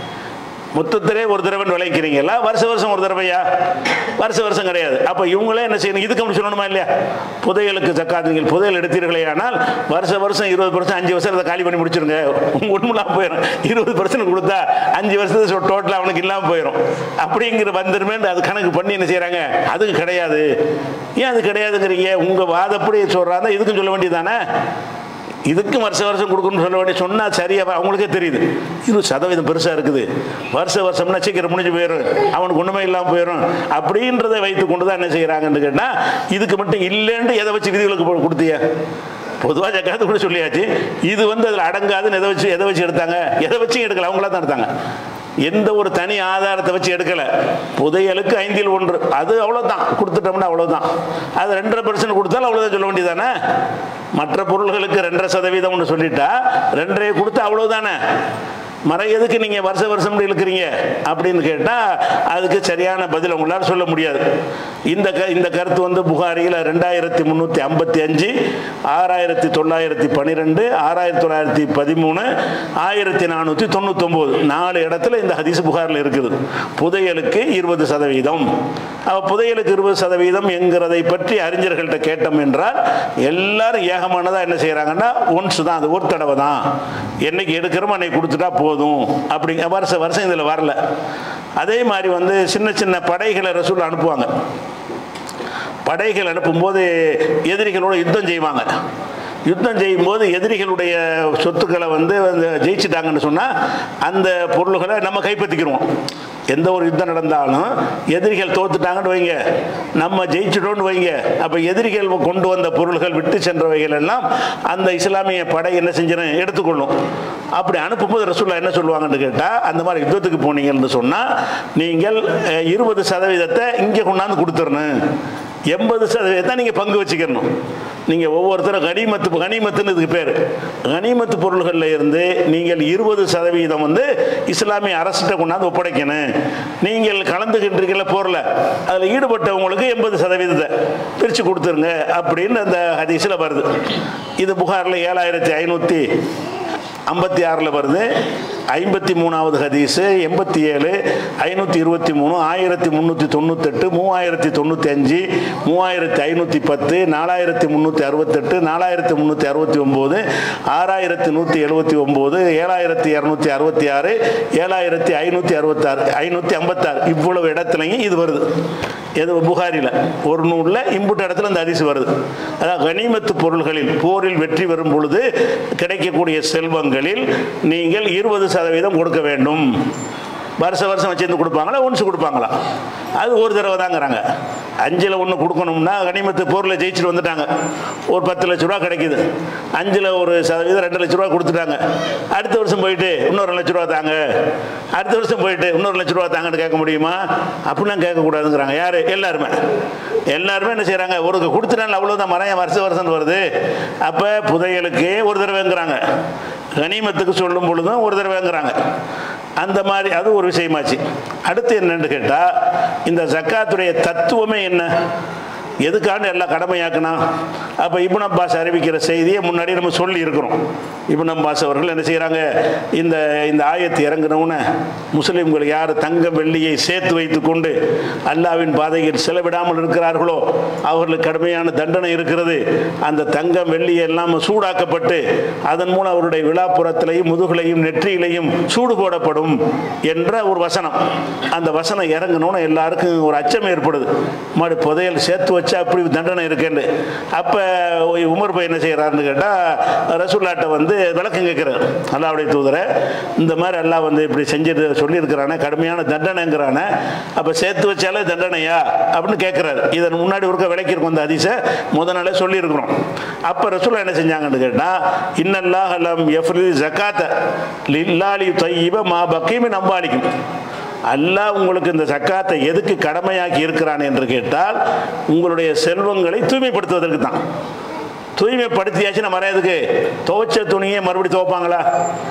மொத்தத்திலே ஒரு தடவை விளைவிக்கிறீங்களா வருஷ வருஷம் ஒரு தடவையா வருஷ வருஷம் கிடையாது அப்போ இவங்களே என்ன செய்யணும் இதுக்கு அப்படி சொல்லணுமா இல்லையா புதையலுக்கு ஜக்காத்து நீங்கள் புதையல் எடுத்தீர்களே ஆனால் வருஷ வருஷம் இருபது பர்சன்ட் அஞ்சு வருஷம் அதை காலி பண்ணி முடிச்சிருங்க உங்க ஒன்றுலாம் போயிடும் இருபது பர்சன்ட் கொடுத்தா அஞ்சு வருஷத்துக்கு டோட்டலாக அவனுக்கு இல்லாமல் போயிடும் அப்படிங்கிற வந்துருமே அது கணக்கு பண்ணி என்ன செய்கிறாங்க அதுக்கு கிடையாது ஏன் அது கிடையாதுங்கிறீங்க உங்கள் வாதப்படி சொல்கிறாங்க இதுக்கும் சொல்ல வேண்டியதானே இதுக்கும் வருஷ வருஷம் கொடுக்கணும்னு சொல்ல வேண்டிய சொன்னால் சரியா அவங்களுக்கே தெரியுது இருபது சதவீதம் பெருசாக இருக்குது வருஷ வருஷம்னா சீக்கிரம் முடிஞ்சு போயிடும் அவனுக்கு ஒன்றுமே இல்லாமல் போயிடும் அப்படின்றதை வைத்து கொண்டு தான் என்ன செய்கிறாங்கன்னு கேட்டால் இதுக்கு மட்டும் இல்லைன்னு எதை வச்சு விதிகளுக்கு போ- கொடுத்தீங்க பொதுவாக ஜக்காத்து கூட சொல்லியாச்சு இது வந்து அதில் அடங்காதுன்னு எதை வச்சு எதை வச்சு எடுத்தாங்க எதை வச்சும் எடுக்கல அவங்களா தான் எடுத்தாங்க எந்த ஒரு தனி ஆதாரத்தை வச்சு எடுக்கல புதையலுக்கு ஐந்தில் ஒன்று அது அவ்வளோதான் கொடுத்துட்டோம்னா அவ்வளோதான் அது ரெண்டரை பர்சன்ட் கொடுத்தாலும் அவ்வளோதான் சொல்ல வேண்டியதானே மற்ற பொருள்களுக்கு ரெண்டரை சதவீதம் ஒன்று சொல்லிட்டா ரெண்டரை கொடுத்து அவ்வளோதானே மர எதுக்கு நீங்கள் வருஷ வருஷம் இழுக்கிறீங்க அப்படின்னு கேட்டால் அதுக்கு சரியான பதில் உங்களால் சொல்ல முடியாது இந்த க இந்த கருத்து வந்து புகாரியில் ரெண்டாயிரத்தி முந்நூற்றி ஐம்பத்தி அஞ்சு ஆறாயிரத்தி தொள்ளாயிரத்தி பன்னிரெண்டு ஆறாயிரத்தி தொள்ளாயிரத்தி பதிமூணு ஆயிரத்தி நானூற்றி தொண்ணூத்தொம்போது நாலு இடத்துல இந்த ஹதீஸ் புகாரில் இருக்குது புதையலுக்கு இருபது சதவீதம் அப்ப புதையலுக்கு இருபது சதவீதம் என்கிறதை பற்றி அறிஞர்கள்ட்ட கேட்டோம் என்றால் எல்லாரும் ஏகமானதாக என்ன செய்கிறாங்கன்னா ஒன்ஸ் தான் அது ஒரு தடவை தான் என்னைக்கு எடுக்கிறோமோ அன்னைக்கு கொடுத்துட்டா போதும் அப்படிங்க வருஷம் வருஷம் இதில் வரல அதே மாதிரி வந்து சின்ன சின்ன படைகளை ரசூல் அனுப்புவாங்க படைகள் அனுப்பும்போது எதிரிகளோட யுத்தம் செய்வாங்க யுத்தம் செய்யும்போது எதிரிகளுடைய சொத்துக்களை வந்து வந்து ஜெயிச்சிட்டாங்கன்னு சொன்னால் அந்த பொருள்களை நம்ம கைப்பற்றிக்கிறோம் எந்த ஒரு யுத்தம் நடந்தாலும் எதிரிகள் தோத்துட்டாங்கன்னு வைங்க நம்ம ஜெயிச்சிட்டோம்னு வைங்க அப்போ எதிரிகள் கொண்டு வந்த பொருள்கள் விட்டு சென்றவைகள் எல்லாம் அந்த இஸ்லாமிய படை என்ன செஞ்சிடும் எடுத்துக்கொள்ளும் அப்படி அனுப்பும்போது ரசூல்லா என்ன சொல்லுவாங்கன்னு கேட்டால் அந்த மாதிரி யுத்தத்துக்கு போனீங்கன்னு சொன்னால் நீங்கள் அஹ், இருபது சதவீதத்தை இங்கே கொண்டாந்து கொடுத்துடணும் எண்பது சதவீதத்தை நீங்கள் பங்கு வச்சுக்கணும் நீங்கள் ஒவ்வொருத்தரும் கனிமத்து கனிமத்துன்னு இதுக்கு பேர் கனிமத்து பொருள்களில் இருந்து நீங்கள் இருபது சதவீதம் வந்து இஸ்லாமிய அரசிட்ட கொண்டாந்து ஒப்படைக்கணும் நீங்கள் கலந்துகின்றீங்கள போரில் அதில் ஈடுபட்டவங்களுக்கு எண்பது சதவீதத்தை பிரித்து கொடுத்துருங்க அப்படின்னு அந்த ஹதீஸில் வருது இது புகாரில் ஏழாயிரத்தி ஐநூற்றி ஐம்பத்தி ஆறில் வருது ஐம்பத்தி மூணாவது ஹதீஸு எண்பத்தி ஏழு ஐநூற்றி இருபத்தி மூணு ஆயிரத்தி முந்நூற்றி தொண்ணூத்தெட்டு மூவாயிரத்தி தொண்ணூற்றி அஞ்சு மூவாயிரத்தி ஐநூற்றி பத்து நாலாயிரத்தி முந்நூற்றி அறுபத்தெட்டு நாலாயிரத்தி முந்நூற்றி அறுபத்தி ஒம்பது ஆறாயிரத்தி நூற்றி எழுபத்தி ஒம்பது ஏழாயிரத்தி இரநூத்தி அறுபத்தி ஆறு ஏழாயிரத்தி ஐநூற்றி அறுபத்தாறு ஐநூற்றி ஐம்பத்தாறு இவ்வளவு இடத்துலையும் இது வருது எது புகாரில் ஒரு நூலில் இம்புட்டு இடத்துல இந்த ஹதீஸ் வருது அதாவது கனிமத்து பொருள்களில் போரில் வெற்றி பெறும் பொழுது கிடைக்கக்கூடிய செல்வங்களில் நீங்கள் இருபது சதவீதம் கொடுக்க வேண்டும் வருஷ வருஷம் வச்சிருந்து கொடுப்பாங்களா ஒன்ஸ் கொடுப்பாங்களா அது ஒரு தடவை தாங்கிறாங்க அஞ்சில் ஒன்று கொடுக்கணும்னா கனிமத்து போரில் ஜெயிச்சுட்டு வந்துட்டாங்க ஒரு பத்து லட்ச ரூபா கிடைக்குது அஞ்சில் ஒரு சதவீதம் ரெண்டு லட்ச ரூபா கொடுத்துட்டாங்க அடுத்த வருஷம் போயிட்டு இன்னொரு லட்ச ரூபா தாங்க அடுத்த வருஷம் போயிட்டு இன்னொரு லட்ச ரூபா தாங்கன்னு கேட்க முடியுமா அப்படிலாம் கேட்கக்கூடாதுங்கிறாங்க யார் எல்லாருமே எல்லாருமே என்ன செய்கிறாங்க ஒரு கொடுத்துட்டாங்க அவ்வளோதான் மரம் வருஷம் வருஷம் வருது அப்போ புதையலுக்கு ஒரு தடவைங்கிறாங்க கனிமத்துக்கு சொல்லும் பொழுதும் ஒரு தடவைங்கிறாங்க அந்த மாதிரி அது ஒரு விஷயமாச்சு அடுத்து என்னன்னு கேட்டால் இந்த ஜக்காத்துடைய தத்துவமே என்ன எதுக்காண்டு எல்லாம் கடமையாக்குனா அப்போ இபுன் அப்பாஸ் அறிவிக்கிற செய்தியை முன்னாடி நம்ம சொல்லி இருக்கிறோம் இபுன் அப்பாஸ் அவர்கள் என்ன செய்கிறாங்க இந்த இந்த ஆயத்து இறங்கினவுன்னு முஸ்லீம்கள் யார் தங்கம் வெள்ளியை சேர்த்து வைத்து கொண்டு அல்லாவின் பாதையில் செலவிடாமல் இருக்கிறார்களோ அவர்களுக்கு கடுமையான தண்டனை இருக்கிறது அந்த தங்கம் வெள்ளியை எல்லாம் சூடாக்கப்பட்டு அதன் மூலம் அவருடைய விழாப்புறத்திலையும் முதுகுலையும் நெற்றியிலையும் சூடு போடப்படும் என்ற ஒரு வசனம் அந்த வசனம் இறங்கணும்னு எல்லாருக்கும் ஒரு அச்சம் ஏற்படுது மாடு புதையல் சேர்த்து வச்சா அப்படி தண்டனை இருக்குன்னு அப்போ உமர் பை என்ன செய்கிறாருன்னு கேட்டால் ரசூல்லாட்ட வந்து விளக்கம் கேட்குறாரு அல்லாவுடைய தூதரை இந்த மாதிரி எல்லாம் வந்து இப்படி செஞ்சுட்டு சொல்லியிருக்கிறானே கடுமையான தண்டனைங்கிறானே அப்போ சேர்த்து வச்சாலே தண்டனையா அப்படின்னு கேட்குறாரு இதன் முன்னாடி ஒருக்க விளக்கியிருக்கோம் அந்த அதிசை முத நாளே சொல்லியிருக்கிறோம் அப்போ ரசூல்லா என்ன செஞ்சாங்கன்னு கேட்டால் இன்னல்லாஹ் லம் எஃப்ரி ஜக்காத்த லில்லாலி தையிப மா பக்கீமி நம்பாளிக்கும் அல்லாஹ் உங்களுக்கு இந்த சக்காத்தை எதுக்கு கடமையாக்கி இருக்கிறான் என்று கேட்டால் உங்களுடைய செல்வங்களை தூய்மைப்படுத்துவதற்கு தான் தூய்மைப்படுத்தியாச்சு நம்ம எதுக்கு துவைச்ச துணியை மறுபடியும் துவைப்பாங்களா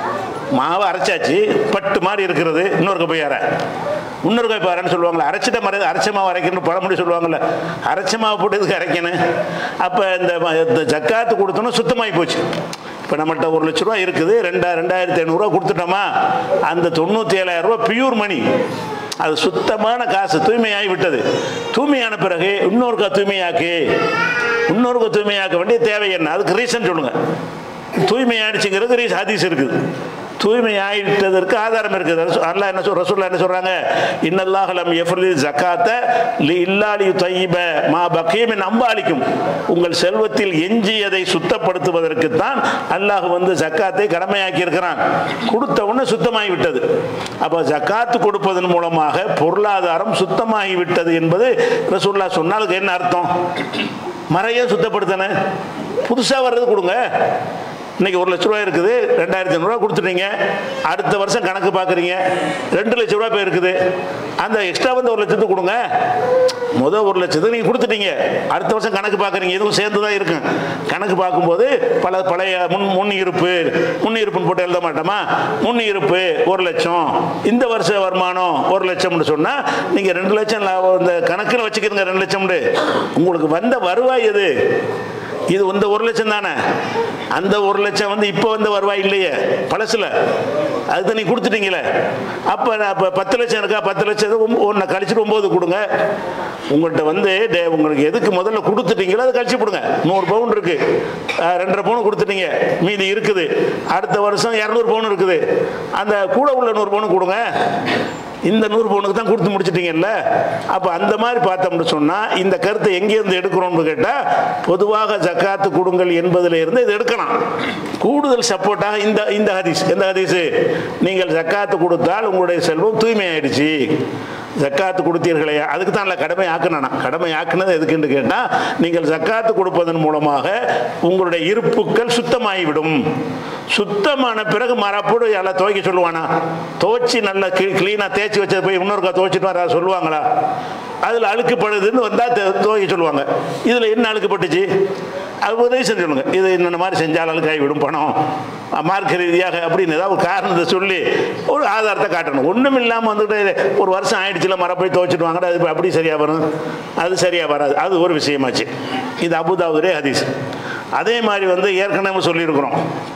மாவை அரைச்சாச்சு பட்டு மாதிரி இருக்கிறது இன்னொரு கப்பையார இன்னொரு கப்பையாரன்னு சொல்லுவாங்களா அரைச்சிட்ட மரம் அரைச்ச மாவு அரைக்கணும்னு பழமொழி சொல்லுவாங்கல்ல அரைச்ச மாவு போட்டு இதுக்கு அரைக்கணும் அப்போ இந்த ம- இந்த ஜக்காத்து கொடுத்தோன்னா சுத்தமாகி போச்சு இப்போ நம்மள்ட்ட ஒரு லட்ச ரூபா இருக்குது ரெண்டா ரெண்டாயிரத்தி ஐநூறுரூவா கொடுத்துட்டோமா அந்த தொண்ணூற்றி ஏழாயிரம் ரூபா பியூர் மணி அது சுத்தமான காசு தூய்மையாகி விட்டது தூய்மையான பிறகு இன்னொருக்கா தூய்மையாக்கு இன்னொருக்கா தூய்மையாக்க வேண்டிய தேவை என்ன அதுக்கு ரீசன் சொல்லுங்க தூய்மையாயிடுச்சுங்கிறது ரீஸ் ஹதீஸ் இருக்குது தூய்மை ஆயிட்டதற்கு ஆதாரம் இருக்குது ரசூ- அல்லாஹ் என்ன சொல் ரசூல்லா என்ன சொல்றாங்க இன்னல்லாஹ் லம் யஃப்ரில் ஜக்காத்த லி இல்லாலி தையிப மா பக்கீமின் அம்பாலிக்கும் உங்கள் செல்வத்தில் எஞ்சியதை சுத்தப்படுத்துவதற்கு தான் அல்லாஹ் வந்து ஜக்காத்தை கடமையாக்கி இருக்கிறான் கொடுத்த உடனே சுத்தமாகி விட்டது அப்போ ஜக்காத்து கொடுப்பதன் மூலமாக பொருளாதாரம் சுத்தமாகி விட்டது என்பது ரசூல்லா சொன்னால் அதுக்கு என்ன அர்த்தம் மறைய சுத்தப்படுத்தணும் புதுசாக வர்றது கொடுங்க இன்னைக்கு ஒரு லட்ச ரூபா இருக்குது ரெண்டாயிரத்தி ஐநூறுரூவா கொடுத்துட்டீங்க அடுத்த வருஷம் கணக்கு பார்க்குறீங்க ரெண்டு லட்ச ரூபா போய் இருக்குது அந்த எக்ஸ்ட்ரா வந்து ஒரு லட்சத்துக்கு கொடுங்க முதல் ஒரு லட்சத்துக்கு நீங்கள் கொடுத்துட்டீங்க அடுத்த வருஷம் கணக்கு பார்க்குறீங்க இதுவும் சேர்ந்து தான் இருக்கும் கணக்கு பார்க்கும்போது பல பழைய முன் முன் இருப்பு முன் இருப்புன்னு போட்டு எழுத மாட்டோமா முன் இருப்பு ஒரு லட்சம் இந்த வருஷ வருமானம் ஒரு லட்சம்னு சொன்னால் நீங்கள் ரெண்டு லட்சம் லாபம் இந்த கணக்கில் வச்சுக்கிறீங்க ரெண்டு லட்சம்னு உங்களுக்கு வந்த வருவாய் எது இது இந்த ஒரு லட்சம் தானே அந்த ஒரு லட்சம் வந்து இப்போ வந்த வருவாய் இல்லையே பழசுல அதுக்கு நீ கொடுத்துட்டீங்களே அப்போ அப்போ பத்து லட்சம் இருக்கா பத்து லட்சம் ஒன்று கழிச்சிட்டு ஒம்பது கொடுங்க உங்கள்கிட்ட வந்து டே உங்களுக்கு எதுக்கு முதல்ல கொடுத்துட்டீங்களோ அதை கழிச்சு கொடுங்க நூறு பவுன் இருக்கு அஹ், ரெண்டரை பவுன் கொடுத்துட்டீங்க மீதி இருக்குது அடுத்த வருஷம் இரநூறு பவுன் இருக்குது அந்த கூட உள்ள நூறு பவுன் கொடுங்க இந்த நூறு பவுனுக்கு தான் கொடுத்து முடிச்சிட்டீங்கல்ல அப்போ அந்த மாதிரி பார்த்தோம்னு சொன்னால் இந்த கருத்தை எங்கேருந்து எடுக்கிறோம்னு கேட்டால் பொதுவாக ஜக்காத்து கொடுங்கள் என்பதில் இருந்து இது எடுக்கலாம் கூடுதல் சப்போர்ட்டாக இந்த இந்த ஹதீஸ் எந்த ஹதீஸ் நீங்கள் ஜக்காத்து கொடுத்தால் உங்களுடைய செல்வம் தூய்மையாயிடுச்சு ஜக்காத்து கொடுத்தீர்களே அதுக்கு தான் இல்லை கடமை ஆக்கினா கடமை ஆக்குனது எதுக்குன்னு கேட்டால் நீங்கள் ஜக்காத்து கொடுப்பதன் மூலமாக உங்களுடைய இருப்புக்கள் சுத்தமாகிவிடும் சுத்தமான பிறகு மரப்போடு எல்லாம் துவைக்க சொல்லுவானா துவைச்சி நல்லா க்ளீனாக தேய்ச்சி வச்சது போய் இன்னொருக்கா துவைச்சிட்டு வர சொல்லுவாங்களா அதில் அழுக்குப்படுதுன்னு வந்தால் துவைக்க சொல்லுவாங்க இதில் என்ன அழுக்குப்பட்டுச்சு அது உதவி செஞ்சு சொல்லுங்க இது இந்த மாதிரி செஞ்சால் அழுக்காகி விடும் பணம் மார்க்க ரீதியாக அப்படின்னு ஏதாவது ஒரு காரணத்தை சொல்லி ஒரு ஆதாரத்தை காட்டணும் ஒன்றும் இல்லாமல் வந்துட்டு ஒரு வருஷம் ஆயிடுச்சுல மரம் போய் துவைச்சிட்டு வாங்கடா அது அப்படி சரியாக வரும் அது சரியாக வராது அது ஒரு விஷயமாச்சு இது அபுதாவுதே ஹதீஸ் அதே மாதிரி வந்து ஏற்கனவே சொல்லியிருக்கிறோம்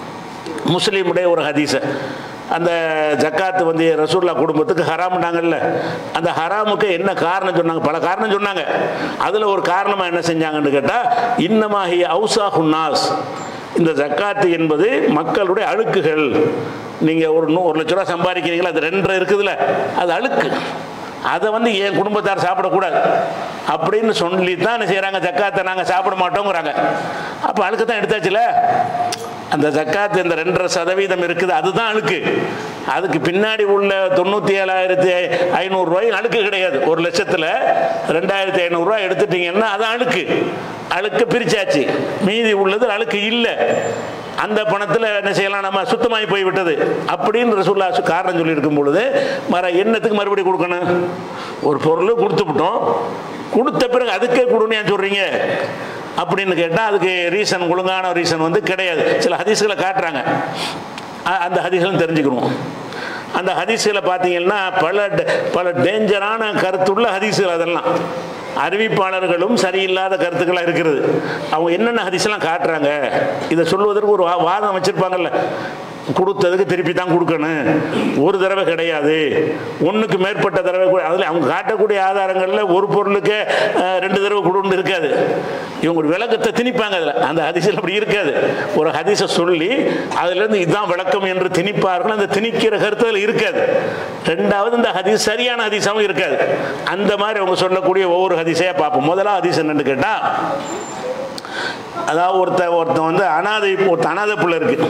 முஸ்லீமுடைய ஒரு ஹதீஸை அந்த ஜக்காத்து வந்து ரசூல்லா குடும்பத்துக்கு ஹராம்னாங்கல்ல அந்த ஹராமுக்கு என்ன காரணம் சொன்னாங்க பல காரணம் சொன்னாங்க அதில் ஒரு காரணமாக என்ன செஞ்சாங்கன்னு கேட்டால் இன்னமாகி அவுசா ஹுன்னாஸ் இந்த ஜக்காத்து என்பது மக்களுடைய அழுக்குகள் நீங்கள் ஒரு நூ ஒரு லட்ச ரூபா சம்பாதிக்கிறீங்களா அது ரெண்டரை இருக்குதுல்ல அது அழுக்கு அதை வந்து என் குடும்பத்தார் சாப்பிடக்கூடாது அப்படின்னு சொல்லி தான் என்ன செய்கிறாங்க ஜக்காத்தை நாங்கள் சாப்பிட மாட்டோங்கிறாங்க அப்போ அழுக்கு தான் எடுத்தாச்சுல அந்த ஜக்காத் இந்த ரெண்டரை சதவீதம் இருக்குது அதுதான் அழுக்கு அதுக்கு பின்னாடி உள்ள தொண்ணூற்றி ஏழாயிரத்தி ஐநூறுரூவாய் அழுக்கு கிடையாது ஒரு லட்சத்தில் ரெண்டாயிரத்தி ஐநூறுரூவா எடுத்துட்டீங்கன்னா அது அழுக்கு அழுக்கு பிரிச்சாச்சு மீதி உள்ளது அழுக்கு இல்லை அந்த பணத்தில் என்ன செய்யலாம் நம்ம சுத்தமாகி போய்விட்டது அப்படின்னு ரசூல்லா சு- காரணம் சொல்லியிருக்கும் பொழுது மற என்னத்துக்கு மறுபடியும் கொடுக்கணும் ஒரு பொருள் கொடுத்து விட்டோம் கொடுத்த பிறகு அதுக்கே கொடுன்னு ஏன் சொல்கிறீங்க அப்படின்னு கேட்டால் அதுக்கு ரீசன் ஒழுங்கான ரீசன் வந்து கிடையாது சில ஹதீஸ்களை காட்டுறாங்க அ- அந்த ஹதீஸ்களும் தெரிஞ்சுக்கிறோம் அந்த ஹதீஸ்களை பார்த்தீங்கன்னா பல ட- பல டேஞ்சரான கருத்துள்ள ஹதீஸ்கள் அதெல்லாம் அறிவிப்பாளர்களும் சரியில்லாத கருத்துக்களாக இருக்கிறது அவங்க என்னென்ன ஹதீஸ்லாம் காட்டுறாங்க இதை சொல்வதற்கு ஒரு வா- வாதம் வச்சுருப்பாங்கல்ல கொடுத்ததுக்கு திருப்பி தான் கொடுக்கணும் ஒரு தடவை கிடையாது ஒன்றுக்கு மேற்பட்ட தடவை கூட அதில் அவங்க காட்டக்கூடிய ஆதாரங்களில் ஒரு பொருளுக்கு அஹ், ரெண்டு தடவை கொடுன்னு இருக்காது இவங்க ஒரு விளக்கத்தை திணிப்பாங்க அதில் அந்த ஹதீஸில் அப்படி இருக்காது ஒரு ஹதீஸை சொல்லி அதுலேருந்து இதுதான் விளக்கம் என்று திணிப்பார்கள் அந்த திணிக்கிற கருத்து அதில் இருக்காது ரெண்டாவது இந்த ஹதீஸ் சரியான ஹதீஸாகவும் இருக்காது அந்த மாதிரி அவங்க சொல்லக்கூடிய ஒவ்வொரு ஹதீஸையாக பார்ப்போம் முதலாவது ஹதீஸ் என்னன்னு கேட்டால் அதாவது ஒருத்தன் ஒருத்தன் வந்து அனாதை ஒருத்தன் அனாதை பிள்ளை இருக்குது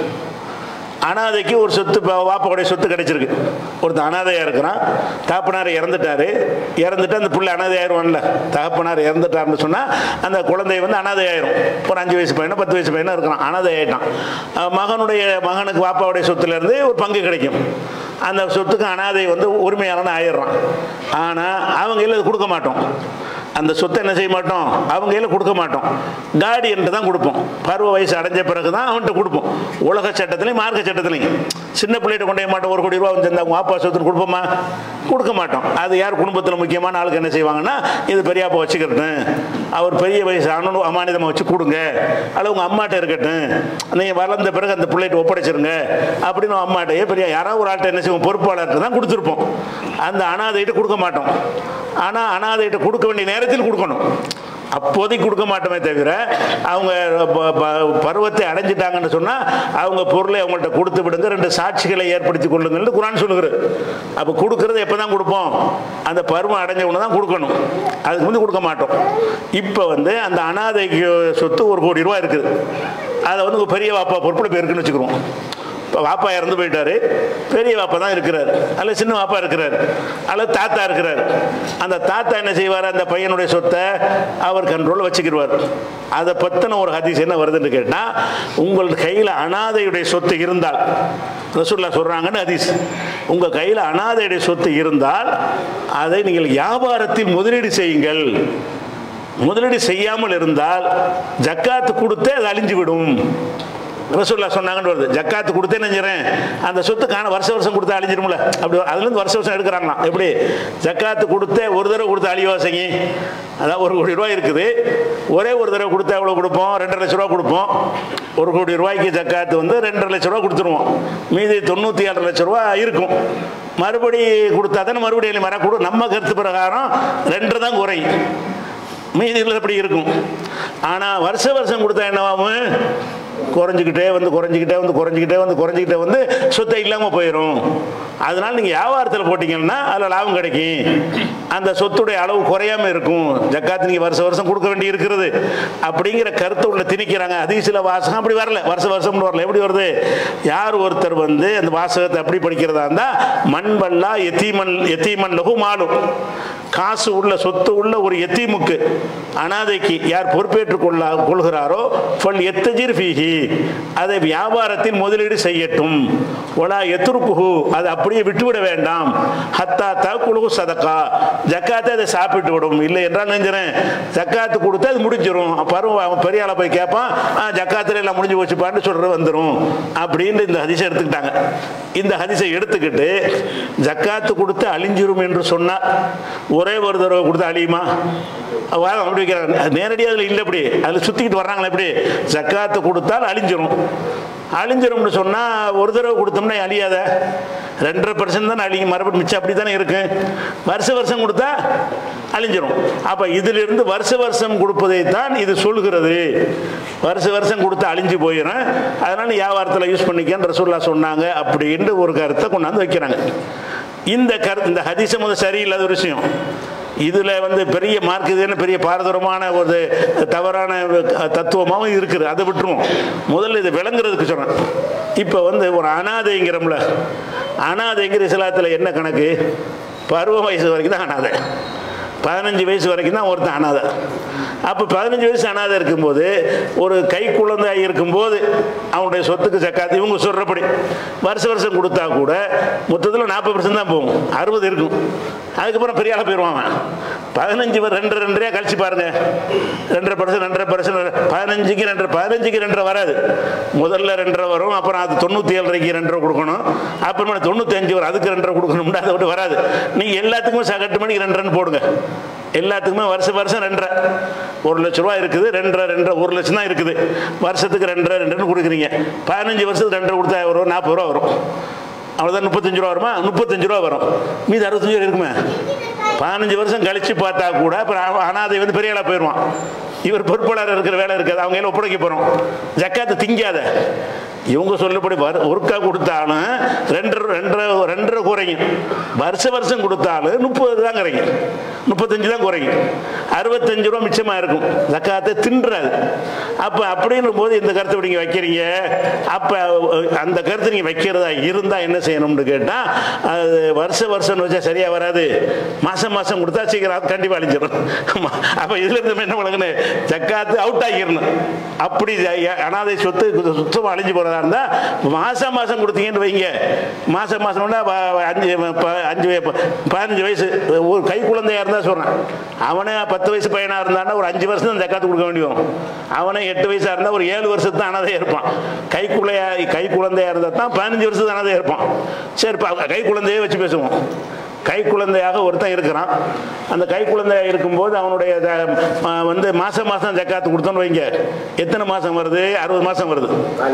அனாதைக்கு ஒரு சொத்து இப்போ வாப்பாவுடைய சொத்து கிடைச்சிருக்கு ஒருத்தன் அனாதையாக இருக்கிறான் தகப்பனார் இறந்துட்டாரு இறந்துட்டு அந்த பிள்ளை அனாதை ஆயிடுவான்ல தகப்பனார் இறந்துட்டாருன்னு சொன்னால் அந்த குழந்தை வந்து அனாதை ஆயிரும் ஒரு அஞ்சு வயசு பையனோ பத்து வயசு பையனோ இருக்கிறான் அனாதை ஆயிட்டான் அஹ் மகனுடைய மகனுக்கு வாப்பாவுடைய சொத்துலேருந்து ஒரு பங்கு கிடைக்கும் அந்த சொத்துக்கு அனாதை வந்து உரிமையாளன் ஆயிடுறான் ஆனால் அவங்க இல்லை கொடுக்க மாட்டோம் அந்த சொத்தை என்ன செய்ய மாட்டோம் அவங்க கையில் கொடுக்க மாட்டோம் கார்டியன்ட்டு தான் கொடுப்போம் பருவ வயசு அடைஞ்ச பிறகு தான் அவன்கிட்ட கொடுப்போம் உலக சட்டத்திலையும் மார்க்க சட்டத்திலையும் சின்ன பிள்ளைகிட்ட கொண்டு போய் மாட்டோம் ஒரு கோடி ரூபா வந்து இருந்தா உங்க அப்பா சொத்துன்னு கொடுப்போமா கொடுக்க மாட்டோம் அது யார் குடும்பத்தில் முக்கியமான ஆளுக்கு என்ன செய்வாங்கன்னா இது பெரியாப்பா வச்சுக்கிறட்டும் அவர் பெரிய வயசு ஆனு அமானிதமாக வச்சு கொடுங்க அல்லது உங்கள் அம்மாட்ட இருக்கட்டும் நீங்கள் வளர்ந்த பிறகு அந்த பிள்ளைகிட்ட ஒப்படைச்சிருங்க அப்படின்னு உங்க அம்மாட்டையே பெரிய யாராவது ஒரு ஆள்கிட்ட என்ன செய்வோம் பொறுப்பாளர்கிட்ட தான் கொடுத்துருப்போம் அந்த அனாதைகிட்ட கொடுக்க மாட்டோம் ஆனால் அனாதைகிட்ட கொடுக்க வேண்டிய நேரத்தில் கொடுக்கணும் அப்போதைக்கு கொடுக்க மாட்டோமே தவிர அவங்க ப- ப- பருவத்தை அடைஞ்சிட்டாங்கன்னு சொன்னால் அவங்க பொருளை அவங்கள்ட்ட கொடுத்து விடுங்க ரெண்டு சாட்சிகளை ஏற்படுத்தி கொள்ளுங்கள்னு குரான் சொல்லுகிறது அப்போ கொடுக்கறது எப்போ தான் கொடுப்போம் அந்த பருவம் அடைஞ்ச உடனே தான் கொடுக்கணும் அதுக்கு வந்து கொடுக்க மாட்டோம் இப்போ வந்து அந்த அனாதைக்கு சொத்து ஒரு கோடி ரூபா இருக்குது அதை வந்து ஒரு பெரிய வாப்பா பொறுப்பில் போயிருக்குன்னு வச்சுக்கிறோம் இப்போ வாப்பா இறந்து போயிட்டாரு பெரிய வாப்பா தான் இருக்கிறார் அல்ல சின்ன வாப்பா இருக்கிறார் அல்லது தாத்தா இருக்கிறார் அந்த தாத்தா என்ன செய்வார் அந்த பையனுடைய சொத்தை அவர் கண்ட்ரோலில் வச்சுக்கிடுவார் அதை பற்றின ஒரு ஹதீஸ் என்ன வருதுன்னு கேட்டால் உங்கள் கையில் அனாதையுடைய சொத்து இருந்தால் ரசூல்லா சொல்கிறாங்கன்னு ஹதீஸ் உங்கள் கையில் அனாதையுடைய சொத்து இருந்தால் அதை நீங்கள் வியாபாரத்தில் முதலீடு செய்யுங்கள் முதலீடு செய்யாமல் இருந்தால் ஜக்காத்து கொடுத்தே அது அழிஞ்சு விடும் ரசூல்லா சொன்னாங்கன்னு வருது ஜக்காத்து கொடுத்தே நினைக்கிறேன் அந்த சொத்து காண வருஷ வருஷம் கொடுத்தா அழிஞ்சிரும்ல அப்படி அதுலேருந்து வருஷ வருஷம் எடுக்கிறாங்களாம் எப்படி ஜக்காத்து கொடுத்தே ஒரு தடவை கொடுத்து அழிவாசங்க அதான் ஒரு கோடி ரூபாய் இருக்குது ஒரே ஒரு தடவை கொடுத்தா எவ்வளோ கொடுப்போம் ரெண்டரை லட்ச ரூபா கொடுப்போம் ஒரு கோடி ரூபாய்க்கு ஜக்காத்து வந்து ரெண்டரை லட்ச ரூபா கொடுத்துருவோம் மீதி தொண்ணூற்றி ஏழு லட்ச ரூபா இருக்கும் மறுபடி கொடுத்தா தானே மறுபடியும் மர கொடு நம்ம கருத்து பிரகாரம் ரெண்டு தான் குறையும் மீதிகள் அப்படி இருக்கும் ஆனால் வருஷ வருஷம் கொடுத்தா என்னவாகும் குறைஞ்சிக்கிட்டே வந்து குறைஞ்சிக்கிட்டே வந்து குறைஞ்சிக்கிட்டே வந்து குறைஞ்சிக்கிட்டே வந்து சொத்தை இல்லாமல் போயிடும் அதனால் நீங்கள் வியாபாரத்தில் போட்டிங்கன்னா அதில் லாபம் கிடைக்கும் அந்த சொத்துடைய அளவு குறையாம இருக்கும் ஜக்காத்து நீங்கள் வருஷ வருஷம் கொடுக்க வேண்டி இருக்கிறது அப்படிங்கிற கருத்தை உள்ள திணிக்கிறாங்க அதிசல வாசகம் அப்படி வரல வருஷ வருஷம்னு வரல எப்படி வருது யார் ஒருத்தர் வந்து அந்த வாசகத்தை அப்படி படிக்கிறதா இருந்தால் மண் வல்லா எத்தீமன் எத்தீமன் லகு மாலும் காசு உள்ள சொத்து உள்ள ஒரு எத்தீமுக்கு அனாதைக்கு யார் பொறுப்பேற்றுக் கொள்ள கொள்கிறாரோ ஃபல் எத்தஜிர் ஃபீஹி அதை வியாபாரத்தில் முதலீடு செய்யட்டும் ஒலா எத்துருக்குஹு அதை அப்படியே விட்டுவிட வேண்டாம் ஹத்தா தகுலுகு சதக்கா ஜக்காத்தை அதை சாப்பிட்டு விடும் இல்லை என்றால் நினைஞ்சிறேன் ஜக்காத்து கொடுத்து அது முடிஞ்சிடும் பருவம் அவன் பெரிய ஆளை போய் கேட்பான் "ஆ, ஜக்காத்துல எல்லாம் முடிஞ்சு போச்சுப்பான்னு சொல்றது வந்துடும் அப்படின்னு இந்த ஹதிசை எடுத்துக்கிட்டாங்க இந்த ஹதிசை எடுத்துக்கிட்டு ஜக்காத்து கொடுத்து அழிஞ்சிரும் என்று சொன்னால் ஒரே ஒரு தடவை கொடுத்து அழியுமா வாதம் அப்படி வைக்கிறாங்க அது நேரடியாக அதில் இல்லை அப்படி அதில் சுற்றிக்கிட்டு வர்றாங்களே எப்படி ஜக்காத்து கொடுத்தால் அழிஞ்சிரும் அழிஞ்சிரும்னு சொன்னால் ஒரு தடவை கொடுத்தோம்னா அழியாத ரெண்டரை பர்சன்ட் தானே அழியும் மறுபடியும் மிச்சம் அப்படி தானே இருக்கு வருஷ வருஷம் கொடுத்தா அழிஞ்சிரும் அப்போ இதிலிருந்து வருஷ வருஷம் கொடுப்பதை தான் இது சொல்கிறது வருஷ வருஷம் கொடுத்து அழிஞ்சு போயிடும் அதனால நீ வியாபாரத்தில் யூஸ் பண்ணிக்கன்னு ரசூல்லா சொன்னாங்க அப்படின்ட்டு ஒரு கருத்தை கொண்டாந்து வைக்கிறாங்க இந்த கருத்து இந்த ஹதீஸை முதல் சரியில்லாத ஒரு விஷயம் இதில் வந்து பெரிய மார்க் இதுன்னு பெரிய பாரதூரமான ஒரு தவறான தத்துவமாகவும் இருக்குது அதை விட்டுருவோம் முதல்ல இது விளங்குறதுக்கு சொல்கிறேன் இப்போ வந்து ஒரு அனாதைங்கிறோம்ல அனாதைங்கிற இஸ்லாத்தில் என்ன கணக்கு பருவ வயசு வரைக்கும் தான் அனாதை பதினஞ்சு வயசு வரைக்கும் தான் ஒருத்தன் அனாதை அப்போ பதினஞ்சு வயசு அனாதை இருக்கும்போது ஒரு கை குழந்தை இருக்கும்போது அவனுடைய சொத்துக்கு சக்காத்து இவங்க சொல்கிறபடி வருஷ வருஷம் கொடுத்தா கூட மொத்தத்தில் நாற்பது பர்சன்ட் தான் போகும் அறுபது இருக்கும் அதுக்கப்புறம் பெரிய ஆளாக போயிடுவான் அவன் பதினஞ்சு வர ரெண்டு ரெண்டரையா கழிச்சு பாருங்க ரெண்டரை பர்சன்ட் ரெண்டரை பர்சன்ட் பதினஞ்சுக்கு ரெண்டரை பதினஞ்சுக்கு ரெண்டரை வராது முதல்ல ரெண்டரை வரும் அப்புறம் அது தொண்ணூற்றி ஏழரைக்கு ரெண்டரை கொடுக்கணும் அப்புறமா தொண்ணூத்தஞ்சு வரும் அதுக்கு ரெண்டரை கொடுக்கணும்னா அதை விட்டு வராது நீங்கள் எல்லாத்துக்குமே சகட்டு மணிக்கு ரெண்டரைன்னு போடுங்க எல்லாத்துக்குமே வருஷம் வருஷம் ரெண்டரை ஒரு லட்ச ரூபா இருக்குது ரெண்டரை ரெண்டரை ஒரு லட்சம் தான் இருக்குது வருஷத்துக்கு ரெண்டரை ரெண்டுன்னு கொடுக்குறீங்க பதினஞ்சு வருஷத்துக்கு ரெண்டரை கொடுத்தா வரும் நாற்பது ரூபா வரும் அவ்வளோதான் முப்பத்தஞ்சு ரூபா வருமா முப்பத்தஞ்சு ரூபா வரும் மீது அறுபத்தஞ்சு ரூபா இருக்குமே பதினஞ்சு வருஷம் கழிச்சு பார்த்தா கூட அப்புறம் அவன் அனாதை வந்து பெரிய ஆளாக போயிடுவான் இவர் பொறுப்பாளர் இருக்கிற வேலை இருக்காது அவங்க எல்லாம் ஒப்படைக்க போகிறோம் ஜக்காத்து திங்காத இவங்க சொல்லப்படி வரு ஒருக்கா கொடுத்தாலும் ரெண்டு ரெண்டரை ரெண்டரை குறையும் வருஷ வருஷம் கொடுத்தாலும் முப்பது தான் குறையும் முப்பத்தஞ்சு தான் குறையும் அறுபத்தஞ்சு ரூபா மிச்சமாக இருக்கும் ஜக்காத்தை தின்றாது அப்போ அப்படின்னும் போது இந்த கருத்தை இப்படி நீங்கள் வைக்கிறீங்க அப்போ அந்த கருத்து நீங்கள் வைக்கிறதா இருந்தால் என்ன செய்யணும்னு கேட்டால் அது வருஷ வருஷம் வச்சா சரியாக வராது மாதம் மாதம் கொடுத்தா சீக்கிரம் அது கண்டிப்பாக அழிஞ்சிடும் அப்போ இதுல இருந்து நம்ம என்ன பண்ணுங்கன்னு ஜக்காத்து அவுட் ஆகிடணும் அப்படி ஜ- அனாதை சொத்து சுத்தமாக அழிஞ்சு போகிறதா இருந்தால் மாதம் மாதம் கொடுத்தீங்கன்னு வைங்க மாதம் மாதம்னா அஞ்சு ப- அஞ்சு வய- ப- பதினஞ்சு வயசு ஒரு கை குழந்தையா இருந்தால் சொல்கிறேன் அவனே பத்து வயசு பையனாக இருந்தான்னா ஒரு அஞ்சு வருஷம் தான் ஜக்காத்து கொடுக்க வேண்டி வரும் அவனே எட்டு வயசாக இருந்தால் ஒரு ஏழு வருஷத்து தான் அனாதையாக இருப்பான் கை குழையா கை குழந்தையா இருந்தால் தான் பதினஞ்சு வருஷத்து அனாதையாக இருப்பான் சரி இப்போ கை குழந்தையே வச்சு பேசுவோம் கை குழந்தையாக ஒருத்தன் இருக்கிறான் அந்த கை குழந்தையாக இருக்கும்போது அவனுடைய த- ம- வந்து மாதம் மாதம் ஜக்காத்து கொடுத்தோன்னு வைங்க எத்தனை மாதம் வருது அறுபது மாதம் வருது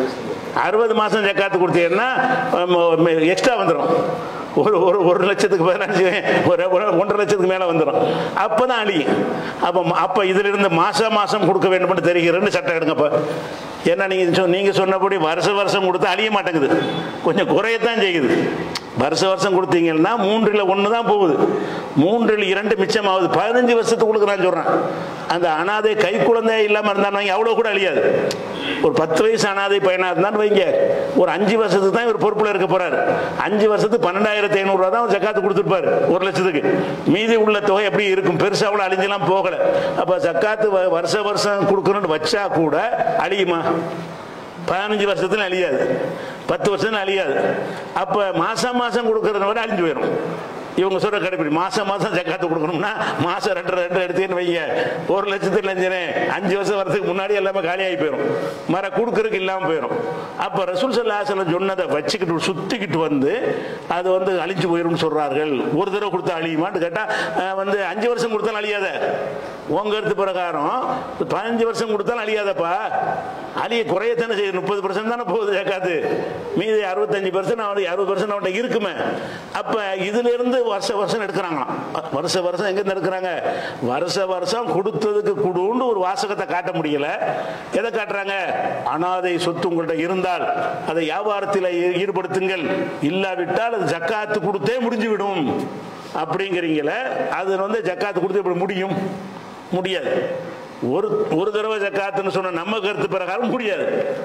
அறுபது மாதம் ஜக்காத்து கொடுத்தீங்கன்னா எக்ஸ்ட்ரா வந்துடும் ஒரு ஒரு ஒரு லட்சத்துக்கு பதினஞ்சு ஒரு ஒரு- ஒன்றரை லட்சத்துக்கு மேலே வந்துடும் அப்போ தான் அழியும் அப்போ அப்போ இதிலிருந்து மாதம் மாதம் கொடுக்க வேண்டும்னு தெரிகிறேன்னு சட்டம் எடுங்கப்போ ஏன்னா நீங்கள் நீங்கள் சொன்னபடி வருஷ வருஷம் கொடுத்தா அழிய மாட்டேங்குது கொஞ்சம் குறையத்தான் செய்யுது வருஷ வருஷம் கொடுத்தீங்கன்னா மூன்றில் ஒன்று தான் போகுது மூன்றில் இரண்டு மிச்சமாகுது பதினஞ்சு வருஷத்துக்கு நான் சொல்கிறேன் அந்த அனாதை கை குழந்தை இல்லாமல் இருந்தான்னு வைங்க அவ்வளோ கூட அழியாது ஒரு பத்து வயசு அனாதை பையனாக இருந்தான்னு வைங்க ஒரு அஞ்சு வருஷத்துக்கு தான் இவர் பொறுப்பில் இருக்க போறாரு அஞ்சு வருஷத்துக்கு பன்னெண்டாயிரத்தி ஐநூறுரூவா தான் அவர் ஜக்காத்து கொடுத்துருப்பாரு ஒரு லட்சத்துக்கு மீதி உள்ள தொகை எப்படி இருக்கும் பெருசாக அவ்வளோ அழிஞ்செல்லாம் போகலை அப்போ ஜக்காத்து வ- வருஷ வருஷம் கொடுக்கணும்னு வச்சா கூட அழியுமா பதினஞ்சு வருஷத்துல அழியாது பத்து வருஷத்துல அழியாது அப்போ மாசம் மாசம் கொடுக்கறத விட அழிஞ்சு போயிடும் இவங்க சொல்ற கடைப்பிடி மாசம் மாசம் ஜக்காத்து கொடுக்கணும்னா மாசம் ரெண்டு ரெண்டு எடுத்தீங்கன்னு வைங்க ஒரு லட்சத்துல அஞ்சனே அஞ்சு வருஷம் வரதுக்கு முன்னாடி எல்லாமே காலியாகி போயிடும் மர கொடுக்கறதுக்கு இல்லாம போயிடும் அப்ப ரசூல் சல்லாசலம் சொன்னதை வச்சுக்கிட்டு சுத்திக்கிட்டு வந்து அது வந்து அழிஞ்சு போயிடும்னு சொல்றார்கள் ஒரு தடவை கொடுத்தா அழியுமான்னு கேட்டா அஹ், வந்து அஞ்சு வருஷம் கொடுத்தாலும் அழியாத உங்க கருத்து பிரகாரம் பதினஞ்சு வருஷம் கொடுத்தாலும் அழியாதப்பா அழிய குறையத்தானே செய்யுது முப்பது பர்சன்ட் தானே போகுது ஜக்காத்து மீதி அறுபத்தஞ்சு பர்சன்ட் அவனுக்கு அறுபது பர்சன்ட் அவன்கிட்ட இருக்குமே அப்ப இதுல இருந்து வருஷ வருஷம் எடுக்கிறாங்களாம் வருஷ வருஷம் எங்க இருந்து எடுக்கிறாங்க வருஷ வருஷம் கொடுத்ததுக்கு கொடுன்னு ஒரு வாசகத்தை காட்ட முடியல எதை காட்டுறாங்க அனாதை சொத்து உங்கள்கிட்ட இருந்தால் அதை வியாபாரத்தில் ஈ- ஈடுபடுத்துங்கள் இல்லாவிட்டால் அது ஜக்காத்து கொடுத்தே முடிஞ்சு விடும் அப்படிங்கிறீங்கள அது வந்து ஜக்காத்து கொடுத்து எப்படி முடியும் முடியாது ஒரு ஒரு தடவை ஜக்காத்துன்னு சொன்ன நம்ம கருத்து பிரகாரம் முடியாது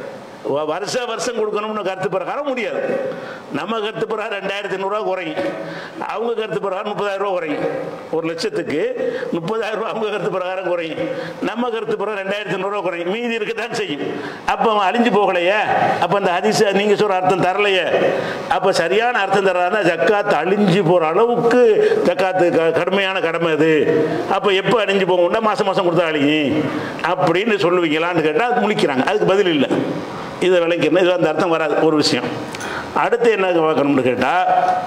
வ- வருஷ வருஷம் கொடுக்கணும்னு கருத்து பிரகாரம் முடியாது நம்ம கருத்து பிரகாரம் ரெண்டாயிரத்தி ஐநூறுரூவா குறையும் அவங்க கருத்து பிரகாரம் முப்பதாயிரம் ரூபா குறையும் ஒரு லட்சத்துக்கு முப்பதாயிரம் ரூபா அவங்க கருத்து பிரகாரம் குறையும் நம்ம கருத்து பிரகாரம் ரெண்டாயிரத்தி ஐநூறுரூவா குறையும் மீதி இருக்கத்தான் செய்யும் அப்போ அவன் அழிஞ்சு போகலையே அப்போ அந்த ஹதீஸ் நீங்கள் சொல்கிற அர்த்தம் தரலையே அப்போ சரியான அர்த்தம் தராதா ஜக்காத்து அழிஞ்சு போகிற அளவுக்கு ஜக்காத்து க- கடுமையான கடமை அது அப்போ எப்போ அழிஞ்சு போகும்னா மாதம் மாதம் கொடுத்தா அழியும் அப்படின்னு சொல்லுவீங்களான்னு கேட்டால் அது முழிக்கிறாங்க அதுக்கு பதில் இல்லை இதை விளக்கணும் இது அந்த அர்த்தம் வராது ஒரு விஷயம் அடுத்து என்ன பார்க்கணும்னு கேட்டால்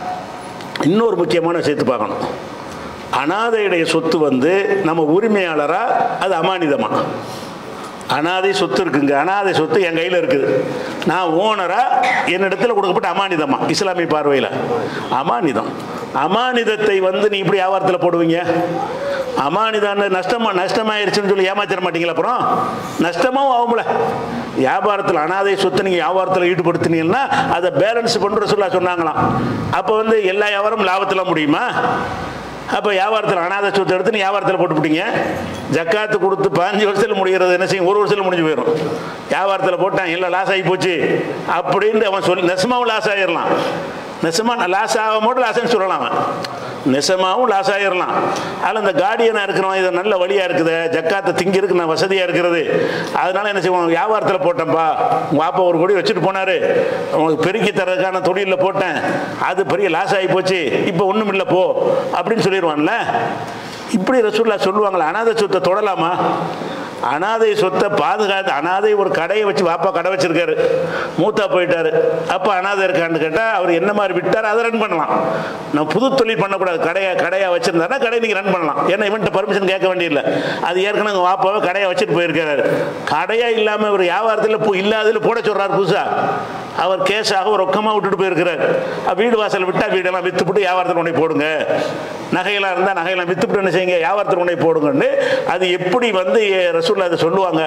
இன்னொரு முக்கியமான விஷயத்தை பார்க்கணும் அனாதையுடைய சொத்து வந்து நம்ம உரிமையாளரா அது அமானிதமா அனாதை சொத்து இருக்குங்க அனாதை சொத்து என் கையில் இருக்குது நான் ஓனரா என்னிடத்துல கொடுக்கப்பட்ட அமானிதமா இஸ்லாமிய பார்வையில் அமானிதம் அமானிதத்தை வந்து நீ இப்படி வியாபாரத்தில் போடுவீங்க அமானிதான்னு நஷ்டமா நஷ்டமாயிருச்சுன்னு சொல்லி ஏமாத்திர மாட்டீங்களா அப்புறம் நஷ்டமாவும் ஆகும்ல வியாபாரத்தில் அனாதை சொத்தை நீங்கள் வியாபாரத்தில் ஈடுபடுத்தினீங்கன்னா அதை பேலன்ஸ் பண்ணுற சொல்ல சொன்னாங்களாம் அப்போ வந்து எல்லா வியாபாரமும் லாபத்தில் முடியுமா அப்போ வியாபாரத்தில் அனாதை சொத்து எடுத்து நீ வியாபாரத்தில் போட்டுவிட்டீங்க ஜக்காத்து கொடுத்து பதினஞ்சு வருஷத்தில் முடிகிறது என்ன செய்யும் ஒரு வருஷத்தில் முடிஞ்சு போயிடும் வியாபாரத்தில் போட்டான் இல்லை லாஸ் ஆகி போச்சு அப்படின்னு அவன் சொல்லி நெசமாவும் லாஸ் ஆகிடலாம் நெசமா லாஸ் ஆக மட்டும் லாஸ்ன்னு சொல்லலாம் அவன் நெசமாவும் லாஸ் ஆகிடலாம் அதில் இந்த கார்டியனாக இருக்கிறவன் இது நல்ல வழியாக இருக்குது ஜக்காத்தை திங்கிறதுக்கு நான் வசதியாக இருக்கிறது அதனால என்ன செய்வோம் வியாபாரத்தில் போட்டேன்ப்பா உங்கள் அப்பா ஒரு கோடி வச்சுட்டு போனார் உங்களுக்கு பெருக்கி தரதுக்கான தொழிலில் போட்டேன் அது பெரிய லாஸ் ஆகி போச்சு இப்போ ஒன்றும் இல்லை போ அப்படின்னு சொல்லிடுவான்ல இப்படி ரசூல்லா சொல்லுவாங்களா அனாதை சொத்தை தொடலாமா அனாதை சொத்தை பாதுகாத்து அனாதை ஒரு கடையை வச்சு வாப்பா கடை வச்சிருக்காரு மூத்தா போயிட்டாரு அப்போ அனாதை இருக்கான்னு கேட்டால் அவர் என்ன மாதிரி விட்டார் அதை ரன் பண்ணலாம் நான் புது தொழில் பண்ணக்கூடாது கடையை கடையாக வச்சிருந்தாருன்னா கடை நீங்கள் ரன் பண்ணலாம் ஏன்னா இவன்ட்ட பர்மிஷன் கேட்க வேண்டியதில்லை அது ஏற்கனவே உங்கள் வாப்பாவை கடையை வச்சுட்டு போயிருக்காரு கடையாக இல்லாமல் ஒரு வியாபாரத்தில் இப்போ இல்லாததில் போட சொல்கிறார் புதுசாக அவர் கேஸாக ரொக்கமாக விட்டுட்டு போயிருக்கிறார் அப்ப வீடு வாசல் விட்டால் வீடெல்லாம் விற்றுப்புட்டு வியாபாரத்தில் கொண்டு போய் போடுங்க நகையெல்லாம் இருந்தால் நகையெல்லாம் விற்றுப்புட்டு என்ன செய்யுங்க வியாபாரத்தில் கொண்டு போய் போடுங்கன்னு அது எப்படி வந்து ரசூல் அதை சொல்லுவாங்க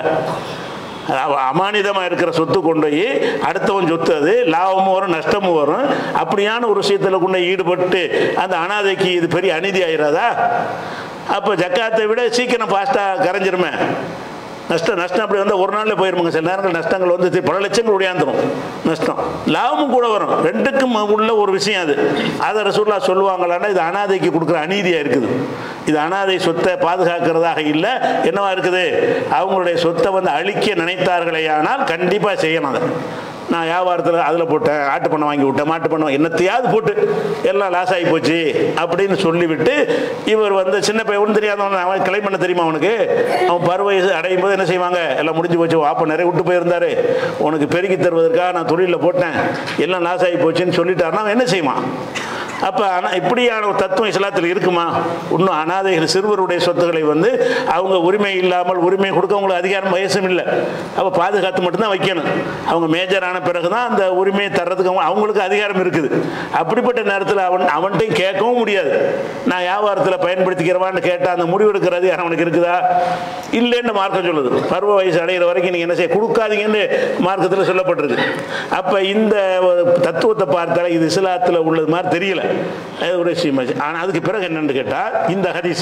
அவ- அமானிதமா இருக்கிற சொத்து கொண்டு போய் அடுத்தவன் சொத்து அது லாபமும் வரும் நஷ்டமும் வரும் அப்படியான ஒரு விஷயத்தில் கொண்டு போய் ஈடுபட்டு அந்த அனாதைக்கு இது பெரிய அநீதி ஆயிராதா அப்போ ஜக்காத்தை விட சீக்கிரம் ஃபாஸ்ட்டாக கரைஞ்சிருமே நஷ்டம் நஷ்டம் அப்படி வந்தால் ஒரு நாளில் போயிருமாங்க சில நேரங்கள் நஷ்டங்கள் வந்து தி- பல லட்சங்கள் ஒடியாந்துரும் நஷ்டம் லாபமும் கூட வரும் ரெண்டுக்கும் உள்ள ஒரு விஷயம் அது அதை ரசூல்லா சொல்லுவாங்களான்னா இது அனாதைக்கு கொடுக்குற அநீதியாக இருக்குது இது அனாதை சொத்தை பாதுகாக்கிறதாக இல்லை என்னவா இருக்குது அவங்களுடைய சொத்தை வந்து அழிக்க நினைத்தார்களே ஆனால் கண்டிப்பாக செய்யணும் அதை நான் வியாபாரத்தில் அதில் போட்டேன் ஆட்டு பண்ணை வாங்கி விட்டேன் மாட்டு பண்ணை என்னத்தையாவது போட்டு எல்லாம் லாஸ் ஆகி போச்சு அப்படின்னு சொல்லிவிட்டு இவர் வந்து சின்ன பையன் ஒன்றும் தெரியாதவன் அவன் கிளைம் பண்ண தெரியுமா அவனுக்கு அவன் பருவ வயசு அடையும் போது என்ன செய்வாங்க எல்லாம் முடிஞ்சு போச்சு வாப்பா நிறைய விட்டு போயிருந்தாரு உனக்கு பெருக்கி தருவதற்காக நான் தொழிலில் போட்டேன் எல்லாம் லாஸ் ஆகி போச்சுன்னு சொல்லிட்டாருன்னா அவன் என்ன செய்வான் அப்போ ஆனால் இப்படியான ஒரு தத்துவம் இஸ்லாத்தில் இருக்குமா இன்னும் அனாதைகள் சிறுவருடைய சொத்துக்களை வந்து அவங்க உரிமை இல்லாமல் உரிமை கொடுக்க அவங்களுக்கு அதிகாரம் வயசும் இல்லை அப்போ பாதுகாத்து மட்டும்தான் வைக்கணும் அவங்க மேஜர் ஆன பிறகு தான் அந்த உரிமையை தர்றதுக்கு அவங்க- அவங்களுக்கு அதிகாரம் இருக்குது அப்படிப்பட்ட நேரத்தில் அவன் அவன்கிட்டையும் கேட்கவும் முடியாது நான் வியாபாரத்தில் பயன்படுத்திக்கிறவான்னு கேட்டால் அந்த முடிவு எடுக்கிற அதிகாரம் அவனுக்கு இருக்குதா இல்லைன்னு மார்க்கம் சொல்லுது பருவ வயசு அடைகிற வரைக்கும் நீங்கள் என்ன செய்ய கொடுக்காதீங்கன்னு மார்க்கத்தில் சொல்லப்பட்டிருக்கு அப்போ இந்த ஒரு தத்துவத்தை பார்த்தாலே இது இஸ்லாத்தில் உள்ளது மாதிரி தெரியல அது ஒரு விஷயம் ஆனால் அதுக்கு பிறகு என்னன்னு கேட்டால் இந்த ஹதீஸ்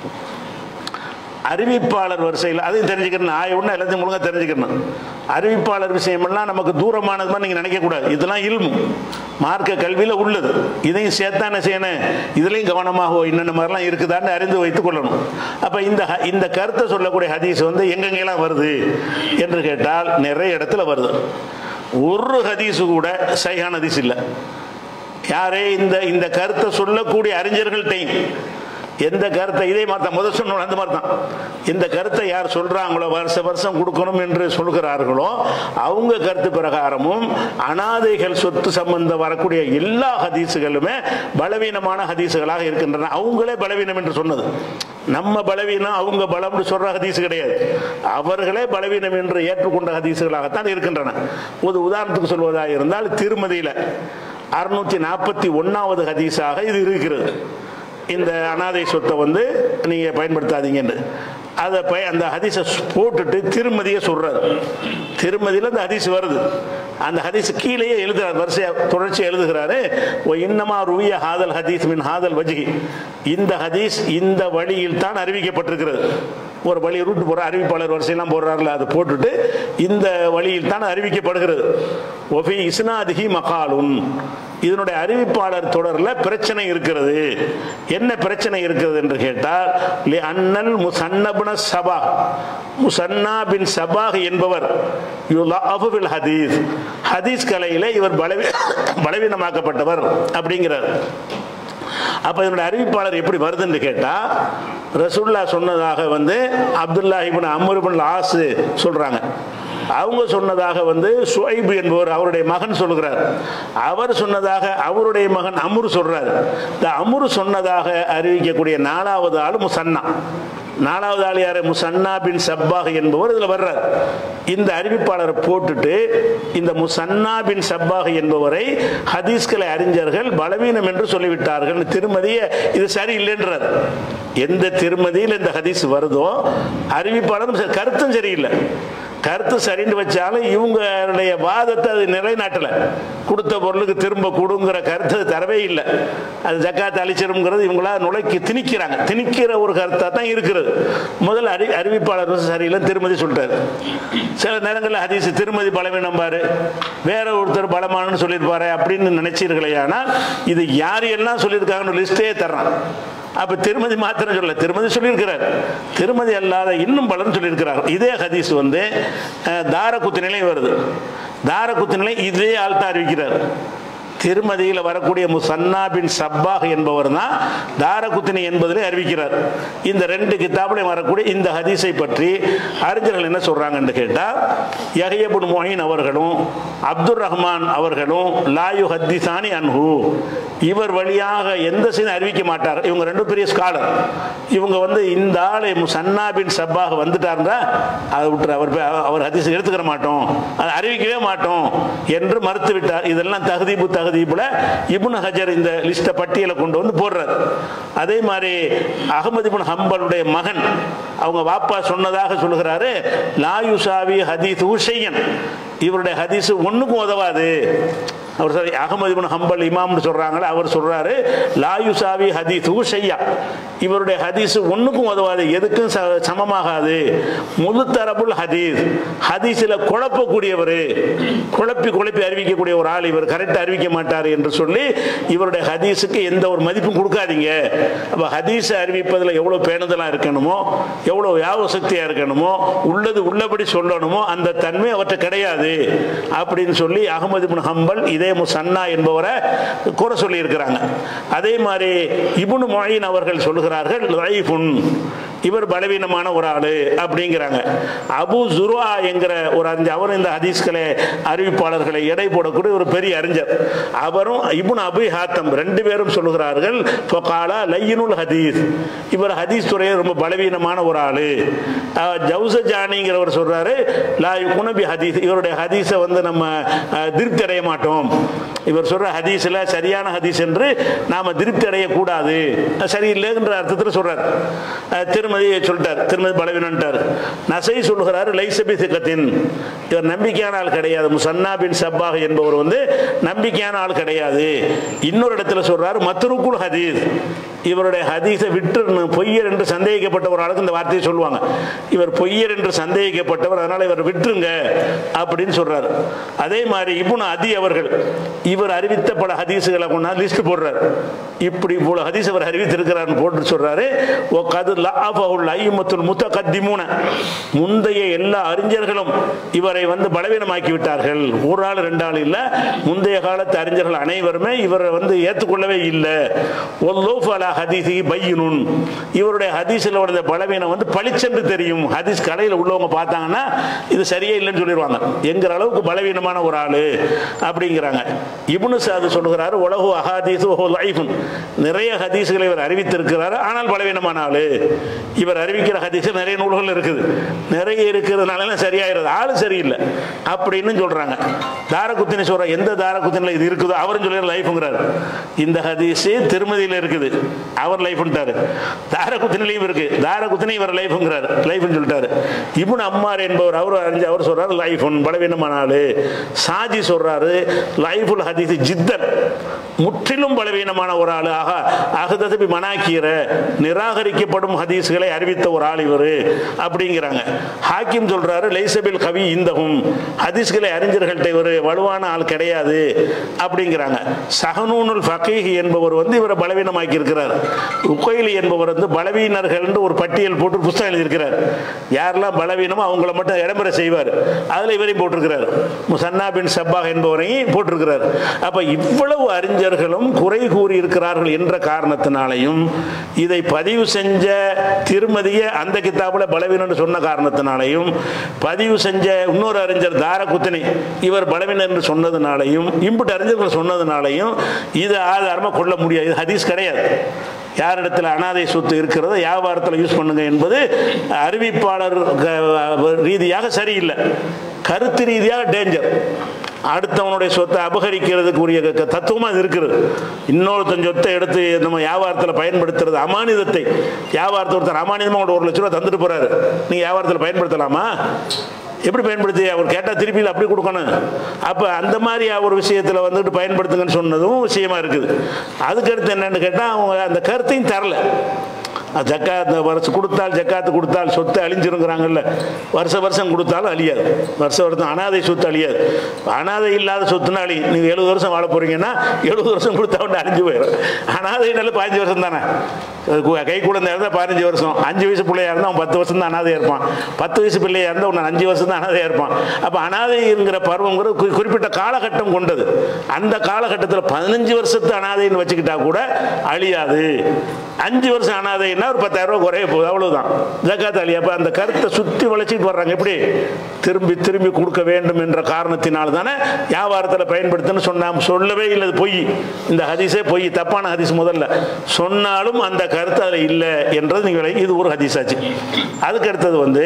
அறிவிப்பாளர் வரிசையில் அதையும் தெரிஞ்சுக்கணும் ஆய உடனே எல்லாத்தையும் ஒழுங்காக தெரிஞ்சுக்கணும் அறிவிப்பாளர் விஷயமெல்லாம் நமக்கு தூரமானது மாதிரி நீங்கள் நினைக்கக்கூடாது இதெல்லாம் இல்மு மார்க்க கல்வியில் உள்ளது இதையும் சேர்த்தா என்ன செய்யணும் இதுலேயும் கவனமாக என்னென்ன மாதிரிலாம் இருக்குதான்னு அறிந்து வைத்துக் கொள்ளணும் அப்போ இந்த ஹ- இந்த கருத்தை சொல்லக்கூடிய ஹதீஸ் வந்து எங்கெங்கெல்லாம் வருது என்று கேட்டால் நிறைய இடத்துல வருது ஒரு ஹதீஸ் கூட சைஹான் ஹதீஸ் இல்லை யாரே இந்த இந்த கருத்தை சொல்லக்கூடிய அறிஞர்கள்ட்டையும் எந்த கருத்தை இதே மாதிரி தான் முதல் சொன்ன அந்த மாதிரி தான் இந்த கருத்தை யார் சொல்றாங்களோ வருஷ வருஷம் கொடுக்கணும் என்று சொல்கிறார்களோ அவங்க கருத்து பிரகாரமும் அனாதைகள் சொத்து சம்பந்தம் வரக்கூடிய எல்லா ஹதீஸுகளுமே பலவீனமான ஹதீஸுகளாக இருக்கின்றன அவங்களே பலவீனம் என்று சொன்னது நம்ம பலவீனம் அவங்க பலம்னு சொல்ற ஹதீஸ் கிடையாது அவர்களே பலவீனம் என்று ஏற்றுக்கொண்ட ஹதீஸுகளாகத்தான் இருக்கின்றன ஒரு உதாரணத்துக்கு சொல்வதாக இருந்தால் திருமதியில அறுநூத்தி நாற்பத்தி ஒன்னாவது ஹதீஸாக இது இருக்கிறது இந்த அனாதை சொத்தை வந்து நீங்க பயன்படுத்தாதீங்கன்னு அதை பய அந்த ஹதீஸை போட்டுட்டு திருமதியை சொல்றாரு திருமதியில் அந்த ஹதீஸ் வருது அந்த ஹதீஸ் கீழேயே எழுதுறாரு வரிசையா தொடர்ச்சி எழுதுகிறாரு "ஒ இன்னமா ருவிய ஹாதல் ஹதீஸ் மின் ஹாதல் வஜ்ஹி இந்த ஹதீஸ் இந்த வழியில் தான் அறிவிக்கப்பட்டிருக்கிறது ஒரு வழி ரூட் போற அறிவிப்பாளர் வரிசையெல்லாம் போடுறாருல அதை போட்டுட்டு இந்த வழியில் தான் அறிவிக்கப்படுகிறது ஒஃபி இஸ்னாதிஹி மகாலுன் இதனுடைய அறிவிப்பாளர் தொடர்ல பிரச்சனை இருக்கிறது என்ன பிரச்சனை இருக்கிறது என்று கேட்டால் லி அன்னல் முசன்னபுன சபா முசன்னா பின் சபாஹ் என்பவர் யுலாஃபு பில் ஹதீஸ் ஹதீஸ் கலையிலே இவர் பலவி பலவீனமாக்கப்பட்டவர் அப்படிங்கிறார் அப்ப இதனுடைய அறிவிப்பாளர் எப்படி வருதுன்னு கேட்டா ரசூல்லா சொன்னதாக வந்து Abdullah ibn Amr ibn As சொல்றாங்க அவங்க சொன்னதாக வந்து சுவைபு என்பவர் அவருடைய மகன் சொல்கிறார் அவர் சொன்னதாக அவருடைய மகன் அமுர் சொல்றார் இந்த அமுர் சொன்னதாக அறிவிக்கக்கூடிய நாலாவது ஆள் முசன்னா நாலாவது ஆள் யாரு முசன்னா பின் சப்பாஹ் என்பவர் இதுல வர்றார் இந்த அறிவிப்பாளரை போட்டுட்டு இந்த முசன்னா பின் சப்பாஹ் என்பவரை ஹதீஸ்களை அறிஞர்கள் பலவீனம் என்று சொல்லிவிட்டார்கள் திருமதிய இது சரியில்லைன்றார் எந்த திருமதியில் இந்த ஹதீஸ் வருதோ அறிவிப்பாளரும் சரி- கருத்தும் சரியில்லை கருத்து சரின்னு வச்சாலும் இவங்களுடைய வாதத்தை அது நிலைநாட்டல கொடுத்த பொருளுக்கு திரும்ப கொடுங்கிற கருத்து அது தரவே இல்லை அது ஜக்காத் அழிச்சிருங்கிறது இவங்களா நுழைக்கி திணிக்கிறாங்க திணிக்கிற ஒரு கருத்தாக தான் இருக்கிறது முதல்ல அறி அறிவிப்பாளர் வந்து சரியில்லை திருமதி சொல்லிட்டாரு சில நேரங்களில் ஹதீஸ் திருமதி பலவீனம் பாரு வேற ஒருத்தர் பலமானன்னு சொல்லியிருப்பாரு அப்படின்னு நினைச்சீர்களே ஆனால் இது யார் எல்லாம் சொல்லியிருக்காங்கன்னு லிஸ்டே தர்றான் அப்ப திருமதி மாத்திரம் சொல்ல திருமதி சொல்லியிருக்கிறார் திருமதி அல்லாத இன்னும் பலரும் சொல்லியிருக்கிறார் இதே ஹதீஸ் வந்து அஹ், தாரகுத்தினிலையும் வருது தாரகுத்தினிலை இதே ஆள் தான் அறிவிக்கிறார் திருமதியில் வரக்கூடிய முசன்னா பின் சப்பாஹ் என்பவர் தான் தாரகுத்தினி என்பதிலே அறிவிக்கிறார் இந்த ரெண்டு கிதாபிலையும் வரக்கூடிய இந்த ஹதீஸை பற்றி அறிஞர்கள் என்ன சொல்றாங்கன்னு கேட்டால் யஹ்யபுன் மொஹின் அவர்களும் அப்துல் ரஹ்மான் அவர்களும் லாயு ஹத்திசானி அன்ஹு இவர் வழியாக எந்த செய்தி அறிவிக்க மாட்டார் இவங்க ரெண்டு பெரிய ஸ்காலர் இவங்க வந்து இந்த ஆள் முசன்னா பின் சப்பாஹ் வந்துட்டாருந்தா அதை விட்டு அவர் போய் அவர் ஹதீஸ் எடுத்துக்கிற மாட்டோம் அதை அறிவிக்கவே மாட்டோம் என்று மறுத்து விட்டார் இதெல்லாம் தகுதிப்பு தகுதிப்புல இப்னு ஹஜர் இந்த லிஸ்ட்டை பட்டியலை கொண்டு வந்து போடுறார் அதே மாதிரி அகமது இப்னு ஹம்பலுடைய மகன் அவங்க வாப்பா சொன்னதாக சொல்லுகிறாரு லாயுசாவி ஹதீஸ் உஷையன் இவருடைய ஹதீஸ் ஒண்ணுக்கும் உதவாது அவர் சரி அகமது இப்னு ஹம்பல் இமாம்னு சொல்றாங்களே அவர் சொல்றாரு லாயுசாவி ஹதீஸ் உஷையா இவருடைய ஹதீஸ் ஒண்ணுக்கும் உதவாது எதுக்கும் ச- சமமாகாது முழுத்தரப்புல் ஹதீஸ் ஹதீஸில் குழப்பக்கூடியவர் குழப்பி குழப்பி அறிவிக்கக்கூடிய ஒரு ஆள் இவர் கரெக்டாக அறிவிக்க மாட்டார் என்று சொல்லி இவருடைய ஹதீஸுக்கு எந்த ஒரு மதிப்பும் கொடுக்காதீங்க அப்போ ஹதீஸை அறிவிப்பதில் எவ்வளோ பேணுதலாக இருக்கணுமோ எவ்வளோ யாவ சக்தியாக இருக்கணுமோ உள்ளது உள்ளபடி சொல்லணுமோ அந்த தன்மை அவற்றை கிடையாது அப்படின்னு சொல்லி அகமது இப்னு ஹம்பல் இதே முசன்னா என்பவரை கூற சொல்லி இருக்கிறாங்க அதே மாதிரி இப்னு மொயின் அவர்கள் சொல்கிறார்கள் லைஃபுன் இவர் பலவீனமான ஒரு ஆளு அப்படிங்கிறாங்க அபு ஜுருவா என்கிற ஒரு அறிஞர் அவர் இந்த ஹதீஸ்களை அறிவிப்பாளர்களை எடை போடக்கூடிய ஒரு பெரிய அறிஞர் அவரும் இப்னு அபி ஹாத்தம் ரெண்டு பேரும் சொல்லுகிறார்கள் ஃபகாலா லையினுல் ஹதீஸ் இவர் ஹதீஸ் துறையை ரொம்ப பலவீனமான ஒரு ஆளு அஹ், ஜவுசஜானிங்கிறவர் சொல்றாரு லா குணபி ஹதீஸ் இவருடைய ஹதீஸை வந்து நம்ம அஹ், திருப்தி அடைய மாட்டோம் இவர் சொல்ற ஹதீஸ்ல சரியான ஹதீஸ் என்று நாம திருப்தி அடையக்கூடாது சரியில்லைன்ற அர்த்தத்தில் சொல்றார் அஹ், திருமதி சொல்லிட்டார் திருமதி பலவீனன்ட்டார் நசை சொல்லுகிறார் லைசபி சிக்கத்தின் இவர் நம்பிக்கையான ஆள் கிடையாது முசன்னா பின் சப்பாஹ் என்பவர் வந்து நம்பிக்கையான ஆள் கிடையாது இன்னொரு இடத்துல சொல்றாரு மத்ருக்குல் ஹதீஸ் இவருடைய ஹதீஸை விட்டு பொய்யர் என்று சந்தேகிக்கப்பட்ட ஒரு ஆளுக்கு இந்த வார்த்தையை சொல்லுவாங்க இவர் பொய்யர் என்று சந்தேகிக்கப்பட்டவர் அதனால இவர் விட்டுருங்க அப்படின்னு சொல்றாரு அதே மாதிரி இப்னு அதி அவர்கள் இவர் அறிவித்த பல ஹதீஸுகளை கொண்டா லிஸ்ட் போடுறார் இப்படி இவ்வளவு ஹதீஸ் அவர் அறிவித்திருக்கிறார்னு போட்டு சொல்றாரு ஓ கது லாஃபவுல் ஐமத்துல் முத்தகத்திமூன முந்தைய எல்லா அறிஞர்களும் இவரை வந்து பலவீனமாக்கி விட்டார்கள் ஒரு ஆள் ரெண்டு ஆள் இல்ல முந்தைய காலத்து அறிஞர்கள் அனைவருமே இவரை வந்து ஏற்றுக்கொள்ளவே இல்லை ஒல்லோஃப் அலா ஹதீசி பையனுன் இவருடைய ஹதீஸில் உள்ள பலவீனம் வந்து பளிச்சென்று தெரியும் ஹதீஸ் கடையில் உள்ளவங்க பார்த்தாங்கன்னா இது சரியே இல்லைன்னு சொல்லிடுவாங்க என்கிற அளவுக்கு பலவீனமான ஒரு ஆளு அப்படிங்கிறாங்க இப்னு சாது சொல்லுகிறாரு உலகு அஹாதீஸ் லைஃபுன் நிறைய ஹதீஸ்களை இவர் அறிவித்திருக்கிறார் ஆனால் பலவீனமான ஆளு இவர் அறிவிக்கிற ஹதீஸில் நிறைய நூல்கள் இருக்குது நிறைய இருக்கிறதுனால சரியாயிருது ஆளு சரியில்லை அப்படின்னு சொல்றாங்க தாரகுத்தினி சொல்ற எந்த தாரகுத்தினில் இது இருக்குதோ அவரும் சொல்லி லைஃப்ங்கிறார் இந்த ஹதீஸ் திருமதியில் இருக்குது அவர் லைஃப்ன்ட்டாரு தாரகுத்தினிலையும் இருக்கு தாரகுத்தினி இவர் லைஃப்ங்கிறார் லைஃப்னு சொல்லிட்டாரு இப்னு அம்மார் என்பவர் அவர் அறிஞ்சு அவர் சொல்றாரு லைஃப் பலவீனமான ஆளு சாஜி சொல்றாரு லைஃபுல் ஹதீஸ் ஜித்தன் முற்றிலும் பலவீனமான ஒரு ஆளு ஆக அகதபி மனாக்கீர நிராகரிக்கப்படும் ஹதீஸ்களை அறிவித்த ஒரு ஆள் இவர் அப்படிங்கிறாங்க ஹாக்கிம் சொல்றாரு லைசபில் கவி இந்தகும் ஹதீஸ்களை அறிஞர்கள்ட்ட இவர் வலுவான ஆள் கிடையாது அப்படிங்கிறாங்க சஹனூனுல் ஃபகீஹ் என்பவர் வந்து இவரை பலவீனமாக்கி இருக்கிறார் உக்கைலி என்பவர் வந்து பலவீனர்கள் ஒரு பட்டியல் போட்டு புஸ்தகம் எழுதியிருக்கிறார் யாரெல்லாம் பலவீனமோ அவங்கள மட்டும் இடம்பெற செய்வார் அதில் இவரையும் போட்டிருக்கிறார் முசன்னா பின் சப்பாஹ் என்பவரையும் போட்டிருக்கிறார் அப்ப இவ்வளவு அறிஞர்களும் குறை கூறி இருக்கிறார்கள் என்ற காரணத்தினாலையும் இதை பதிவு செஞ்ச திருமதிய அந்த கிதாபுல பலவீனம்னு சொன்ன காரணத்தினாலையும் பதிவு செஞ்ச இன்னொரு அறிஞர் தாரகுத்தினி இவர் பலவீனம் என்று சொன்னதுனாலையும் இம்புட்டு அறிஞர்கள் சொன்னதுனாலையும் இது ஆதாரமாக கொள்ள முடியாது இது ஹதீஸ் கிடையாது யாரிடத்தில் அனாதை சொத்து இருக்கிறதோ வியாபாரத்தில் யூஸ் பண்ணுங்க என்பது அறிவிப்பாளர் க- ரீதியாக சரியில்லை கருத்து ரீதியாக டேஞ்சர் அடுத்தவனுடைய சொத்தை அபகரிக்கிறதுக்குரிய க- தத்துவமா அது இருக்குது இன்னொருத்தன் சொத்தை எடுத்து நம்ம வியாபாரத்தில் பயன்படுத்துறது அமானிதத்தை வியாபாரத்தை ஒருத்தர் அமானிதமாக ஒரு லட்ச ரூபா தந்துட்டு போறாரு நீங்க வியாபாரத்தில் பயன்படுத்தலாமா எப்படி பயன்படுத்தி அவர் கேட்டால் திருப்பி அப்படி கொடுக்கணும் அப்போ அந்த மாதிரி ஒரு விஷயத்தில் வந்துட்டு பயன்படுத்துங்கன்னு சொன்னதும் விஷயமா இருக்குது அதுக்கடுத்து என்னன்னு கேட்டால் அவங்க அந்த கருத்தையும் தரல அது ஜக்காத் வருஷம் கொடுத்தால் ஜக்காத்து கொடுத்தால் சொத்து அழிஞ்சிருங்கிறாங்கல்ல வருஷ வருஷம் கொடுத்தாலும் அழியாது வருஷ வருஷம் அனாதை சொத்து அழியாது அனாதை இல்லாத சொத்துனா அழியும் நீங்கள் எழுபது வருஷம் வாழ போறீங்கன்னா எழுபது வருஷம் கொடுத்தா உடனே அழிஞ்சு போயிடும் அனாதைனால பதினஞ்சு வருஷம் தானே அது கு- கை குழந்தையா இருந்தால் பதினஞ்சு வருஷம் அஞ்சு வயசு பிள்ளையா இருந்தால் அவன் பத்து வருஷம் தான் அனாதையாக இருப்பான் பத்து வயசு பிள்ளையா இருந்தால் ஒன்று அஞ்சு வருஷம் தான் அனாதையாக இருப்பான் அப்போ அனாதைங்கிற பருவங்கிறது குறி- குறிப்பிட்ட காலகட்டம் கொண்டது அந்த காலகட்டத்தில் பதினஞ்சு வருஷத்து அனாதைன்னு வச்சுக்கிட்டா கூட அழியாது அஞ்சு வருஷம் அனாதைன்னா ஒரு பத்தாயிரம் ரூபாய் குறைய போகுது அவ்வளவுதான் ஜக்காத் அலி அப்போ அந்த கருத்தை சுற்றி வளைச்சிட்டு வர்றாங்க எப்படி திரும்பி திரும்பி கொடுக்க வேண்டும் என்ற காரணத்தினால் தானே வியாபாரத்தில் பயன்படுத்துன்னு சொன்னாம சொல்லவே இல்லை அது பொய் இந்த ஹதீஸே பொய் தப்பான ஹதீஸ் முதல்ல சொன்னாலும் அந்த கருத்து அதில் இல்லை என்றது நீங்கள் இது ஒரு ஹதீஸ் ஆச்சு அதுக்கு அடுத்தது வந்து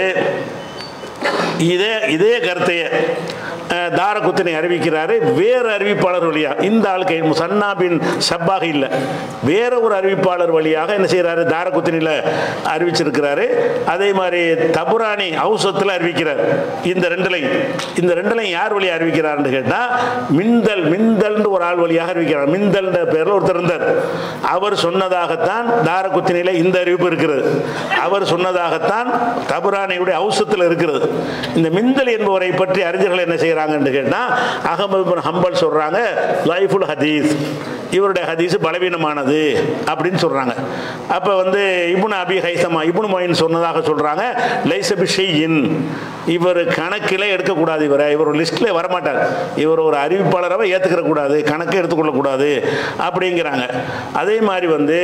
இதே இதே கருத்தையே அஹ், தாரகுத்தினை அறிவிக்கிறாரு வேறு அறிவிப்பாளர் வழியா இந்த ஆளுக்கை சன்னா பின் சப்பாக இல்லை வேற ஒரு அறிவிப்பாளர் வழியாக என்ன செய்கிறாரு தாரகுத்தினில் அறிவிச்சிருக்கிறாரு அதே மாதிரி தபுரானி ஔசத்தில் அறிவிக்கிறார் இந்த ரெண்டுலையும் இந்த ரெண்டுலையும் யார் வழியாக அறிவிக்கிறார்னு கேட்டால் மிந்தல் மிந்தல்னு ஒரு ஆள் வழியாக அறிவிக்கிறார் மிந்தல்ன்ற பேரில் ஒருத்தர் இருந்தார் அவர் சொன்னதாகத்தான் தாரகுத்தினில இந்த அறிவிப்பு இருக்கிறது அவர் சொன்னதாகத்தான் தபுரானியுடைய ஔசத்தில் இருக்கிறது இந்த மிந்தல் என்பவரை பற்றி அறிஞர்கள் என்ன செய்கிறாங்கன்னு கேட்டால் அகமது பின் ஹம்பல் சொல்கிறாங்க லைஃபுல் ஹதீஸ் இவருடைய ஹதீஸ் பலவீனமானது அப்படின்னு சொல்கிறாங்க அப்போ வந்து இப்னு அபி ஹைசமா இப்னு மொயின் சொன்னதாக சொல்கிறாங்க லைசபி ஷெய்யின் இவர் கணக்கில் எடுக்கக்கூடாது இவரை இவர் லிஸ்ட்டில் வரமாட்டார் இவர் ஒரு அறிவிப்பாளராக ஏற்றுக்கிற கூடாது கணக்கு எடுத்துக்கொள்ளக்கூடாது அப்படிங்கிறாங்க அதே மாதிரி வந்து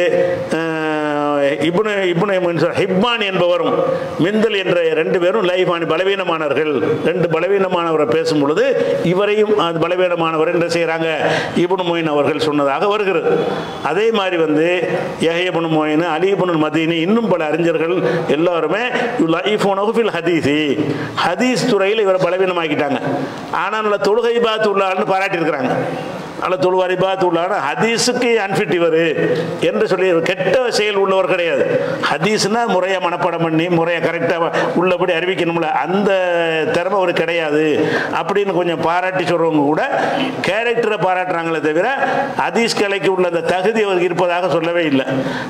அஹ், இப்னு இப்னு முன்சர் ஹிப்பான் என்பவரும் மிந்தல் என்ற ரெண்டு பேரும் லைஃபானி பலவீனமானவர்கள் ரெண்டு பலவீனமானவரை பேசும் பொழுது இவரையும் அது பலவீனமானவர் என்ன செய்கிறாங்க இப்னு மொயின் அவர்கள் சொன்னதாக வருகிறது அதே மாதிரி வந்து யஹ்யபுன் மொயின் அலிபுன் மதீனி இன்னும் பல அறிஞர்கள் எல்லாருமே லைஃபோனகு ஃபில் ஹதீஸி ஹதீஸ் துறையில் இவரை பலவீனமாக்கிட்டாங்க ஆனால் நல்ல தொழுகை பாத்து உள்ளான்னு பாராட்டியிருக்கிறாங்க அல்ல தொழுவாரி பாத்து உள்ளான ஹதீஸுக்கு அன்ஃபிட் இவர் என்று சொல்லி இவர் கெட்ட செயல் உள்ளவர் கிடையாது ஹதீஸ்னா முறையாக மனப்பாடம் பண்ணி முறையாக கரெக்டாக உள்ளபடி அறிவிக்கணும்ல அந்த திறமை அவர் கிடையாது அப்படின்னு கொஞ்சம் பாராட்டி சொல்றவங்க கூட கேரக்டரை பாராட்டுறாங்களே தவிர ஹதீஸ் கலைக்கு உள்ள அந்த தகுதி அவருக்கு இருப்பதாக சொல்லவே இல்லை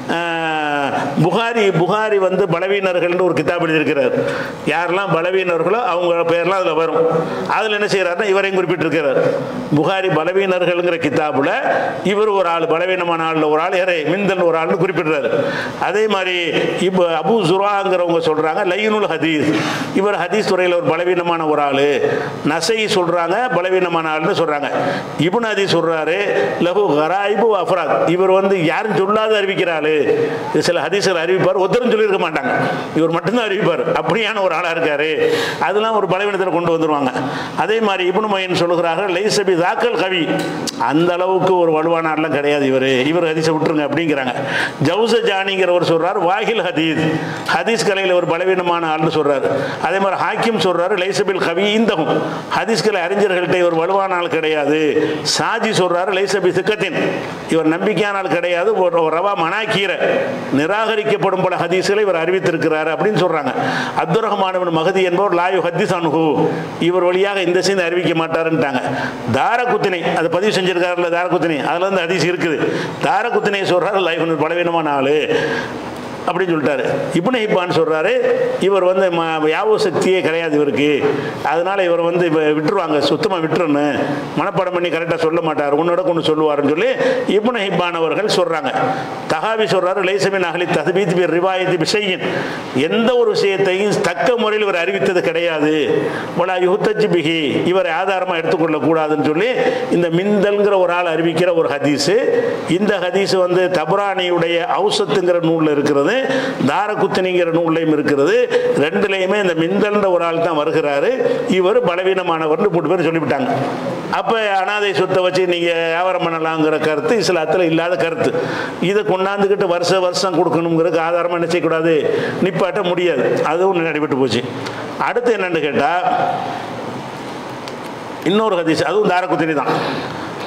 ஆஹ், புகாரி புகாரி வந்து பலவீனர்கள்னு ஒரு கிதாப் எழுதியிருக்கிறார் யாரெல்லாம் பலவீனர்களோ அவங்க பேர்லாம் அதில் வரும் அதில் என்ன செய்கிறாருன்னா இவரையும் குறிப்பிட்டிருக்கிறார் புகாரி பலவீனர்கள்ங்கிற கிதாபுல இவர் ஒரு ஆள் பலவீனமான ஆள் ஒரு ஆள் யாரே மிந்தல் ஒரு ஆள்னு குறிப்பிடுறாரு அதே மாதிரி இப்போ அபு சுராங்கிறவங்க சொல்றாங்க லைனுல் ஹதீஸ் இவர் ஹதீஸ் துறையில் ஒரு பலவீனமான ஒரு ஆள் நசை சொல்றாங்க பலவீனமான ஆள்னு சொல்றாங்க இப்னு ஹதீஸ் சொல்றாரு லஹு கராயிபு அஃப்ராத் இவர் வந்து யாரும் சொல்லாத அறிவிக்கிற ஆளு இது சில ஹதீஸ்கள் அறிவிப்பார் ஒருத்தரும் சொல்லியிருக்க மாட்டாங்க இவர் மட்டும்தான் அறிவிப்பார் அப்படியான ஒரு ஆளா இருக்காரு அதெல்லாம் ஒரு பலவீனத்தில் கொண்டு வந்துருவாங்க அதே மாதிரி இப்னு மொயின் சொல்லுகிறார்கள் லைசபி தாக்கல் கவி அந்த அளவுக்கு ஒரு வலுவான ஆள்லாம் கிடையாது இவர் இவர் ஹதீஸை விட்டுருங்க அப்படிங்கிறாங்க ஜவுச ஜானிங்கிறவர் சொல்றார் வாஹில் ஹதீஸ் ஹதீஸ் கலையில் ஒரு பலவீனமான ஆள்னு சொல்றாரு அதே மாதிரி ஹாக்கிம் சொல்றாரு லைசபில் கவி இந்தகும் ஹதீஸ் கலை அறிஞர்கள்ட்ட இவர் வலுவான ஆள் கிடையாது சாஜி சொல்றாரு லைசபி சிக்கத்தின் இவர் நம்பிக்கையான ஆள் கிடையாது ஒரு ஒரு ரவா மனாக்கீரை நிராகரிக்கப்படும் பல ஹதீஸ்களை இவர் அறிவித்திருக்கிறார் அப்படின்னு சொல்றாங்க அப்துல் ரஹ்மான் இப்னு மகதி என்பவர் லாயு ஹதீஸ் அனுகு இவர் வழியாக இந்த செய்தி அறிவிக்க மாட்டாருன்ட்டாங்க தாரகுத்தினை அதை பதிவு செஞ்சிருக்காருல்ல தாரகுத்தினை அதுல இருந்து ஹதீஸ் இருக்குது தாரகுத்தினை சொல்றாரு லைஃப் பலவீனமான ஆளு அப்படின்னு சொல்லிட்டாரு இப்னு ஹிப்பான் சொல்றாரு இவர் வந்து ம- யாபக சக்தியே கிடையாது இவருக்கு அதனால இவர் வந்து இப்ப விட்டுருவாங்க சுத்தமா விட்டுருன்னு மனப்பாடம் பண்ணி கரெக்டாக சொல்ல மாட்டார் உன்னோட கொண்டு சொல்லுவாருன்னு சொல்லி இப்னு ஹிப்பான் அவர்கள் சொல்றாங்க தகாவி சொல்றாரு லைசமின் அகலி தஸ்பீத் பி ரிவாயத்தி பிஷையின் எந்த ஒரு விஷயத்தையும் தக்க முறையில் இவர் அறிவித்தது கிடையாது வலா யுஹ்தஜ் பிஹி இவரை ஆதாரமா எடுத்துக்கொள்ள கூடாதுன்னு சொல்லி இந்த மிந்தல்ங்கிற ஒரு ஆள் அறிவிக்கிற ஒரு ஹதீஸ் இந்த ஹதீஸ் வந்து தபுரானியுடைய ஔசத்துங்கிற நூல்ல இருக்கிறது தாரகுத்தினிங்கிற நூல்லையும் இருக்கிறது ரெண்டுலையுமே இந்த மிந்தல்ன்ற ஒரு ஆள் தான் வருகிறாரு இவர் பலவீனமானவர்னு மூணு பேர் சொல்லிவிட்டாங்க அப்ப அனாதை சொத்தை வச்சு நீங்க வியாபாரம் பண்ணலாங்கிற கருத்து இஸ்லாத்துல இல்லாத கருத்து இதை கொண்டாந்துக்கிட்டு வருஷ வருஷம் கொடுக்கணுங்கிறதுக்கு ஆதாரமா என்ன செய்யக்கூடாது நிப்பாட்ட முடியாது அதுவும் நடைபெற்று போச்சு அடுத்து என்னன்னு கேட்டா இன்னொரு ஹதீஸ் அதுவும் தாரகுத்தினி தான்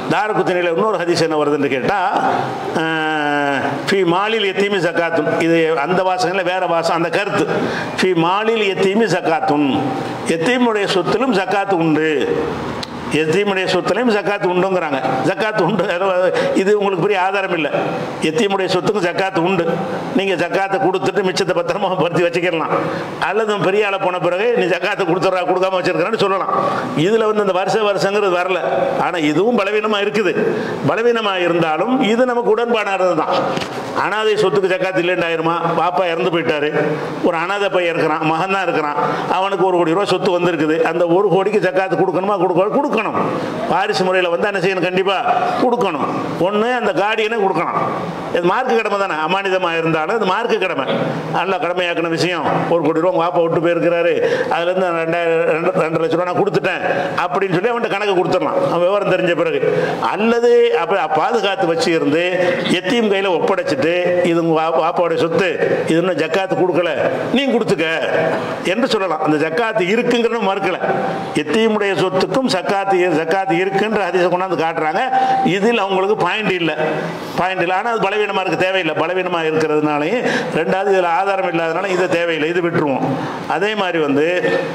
தாரகுத்தனியில் இன்னொரு ஹதீஸ் என்ன வருதுன்னு கேட்டால் ஃபி மாலில் எத்தீமி சக்காத்துன் இது அந்த வாசகங்களில் வேற வாசம் அந்த கருத்து ஃபி மாலில் எத்தீமி சக்காத்துன் எத்தீமுடைய சொத்திலும் சக்காத்து உண்டு எத்தீமுடைய சொத்துலையும் ஜக்காத்து உண்டுங்கிறாங்க ஜக்காத்து உண்டு இது உங்களுக்கு பெரிய ஆதாரம் இல்லை எத்தீமுடைய சொத்துக்கும் ஜக்காத்து உண்டு நீங்கள் ஜக்காத்தை கொடுத்துட்டு மிச்சத்தை பத்திரமா பருத்தி வச்சுக்கலாம் அல்லது பெரிய ஆளை போன பிறகு நீ ஜக்காத்தை கொடுத்துட்றா கொடுக்காம வச்சிருக்கிறேன்னு சொல்லலாம் இதில் வந்து இந்த வருஷ வருஷங்கிறது வரல ஆனால் இதுவும் பலவீனமாக இருக்குது பலவீனமாக இருந்தாலும் இது நமக்கு உடன்பாடானது தான் அனாதை சொத்துக்கு ஜக்காத்து இல்லைன்னு ஆயிருமா பாப்பா இறந்து போயிட்டாரு ஒரு அனாதை பையன் இருக்கிறான் மகன் தான் இருக்கிறான் அவனுக்கு ஒரு கோடி ரூபா சொத்து வந்திருக்குது அந்த ஒரு கோடிக்கு ஜக்காத்து கொடுக்கணுமா கொடுக்க கொடுக்கணும் வாரிசு முறையில் வந்து என்ன செய்யணும் கண்டிப்பாக கொடுக்கணும் ஒன்று அந்த கார்டியனை கொடுக்கணும் இது மார்க்கு கடமை தானே அமானிதமாக இருந்தாலும் இது மார்க்கு கடமை நல்ல கடமையாக்கின விஷயம் ஒரு கோடி ரூபா உங்கள் பாப்பா விட்டு போயிருக்கிறாரு அதுலேருந்து ரெண்டாயிரம் ரெண்டு ரெண்டு லட்ச ரூபா நான் கொடுத்துட்டேன் அப்படின்னு சொல்லி அவன்கிட்ட கணக்கு கொடுத்துடலாம் அவன் விவரம் தெரிஞ்ச பிறகு அல்லது அப்போ பாதுகாத்து வச்சு இருந்து எத்தையும் கையில் ஒப்படைச்சிட்டு இது உங்கள் பாப்பாவுடைய சொத்து இது இன்னும் ஜக்காத்து கொடுக்கல நீ கொடுத்துக்க என்று சொல்லலாம் அந்த ஜக்காத்து இருக்குங்கிறத மறுக்கல எத்தையுமுடைய சொத்துக்கும் சக்காத்து ஜக்காத்து இருக்குன்ற ஹதீஸை கொண்டாந்து காட்டுறாங்க இதில் அவங்களுக்கு பாயிண்ட் இல்லை பாயிண்ட் இல்லை ஆனால் அது பலவீனமாக இருக்க தேவையில்லை பலவீனமாக இருக்கிறதுனாலையும் ரெண்டாவது இதில் ஆதாரம் இல்லாதனால இது தேவையில்லை இது விட்டுருவோம் அதே மாதிரி வந்து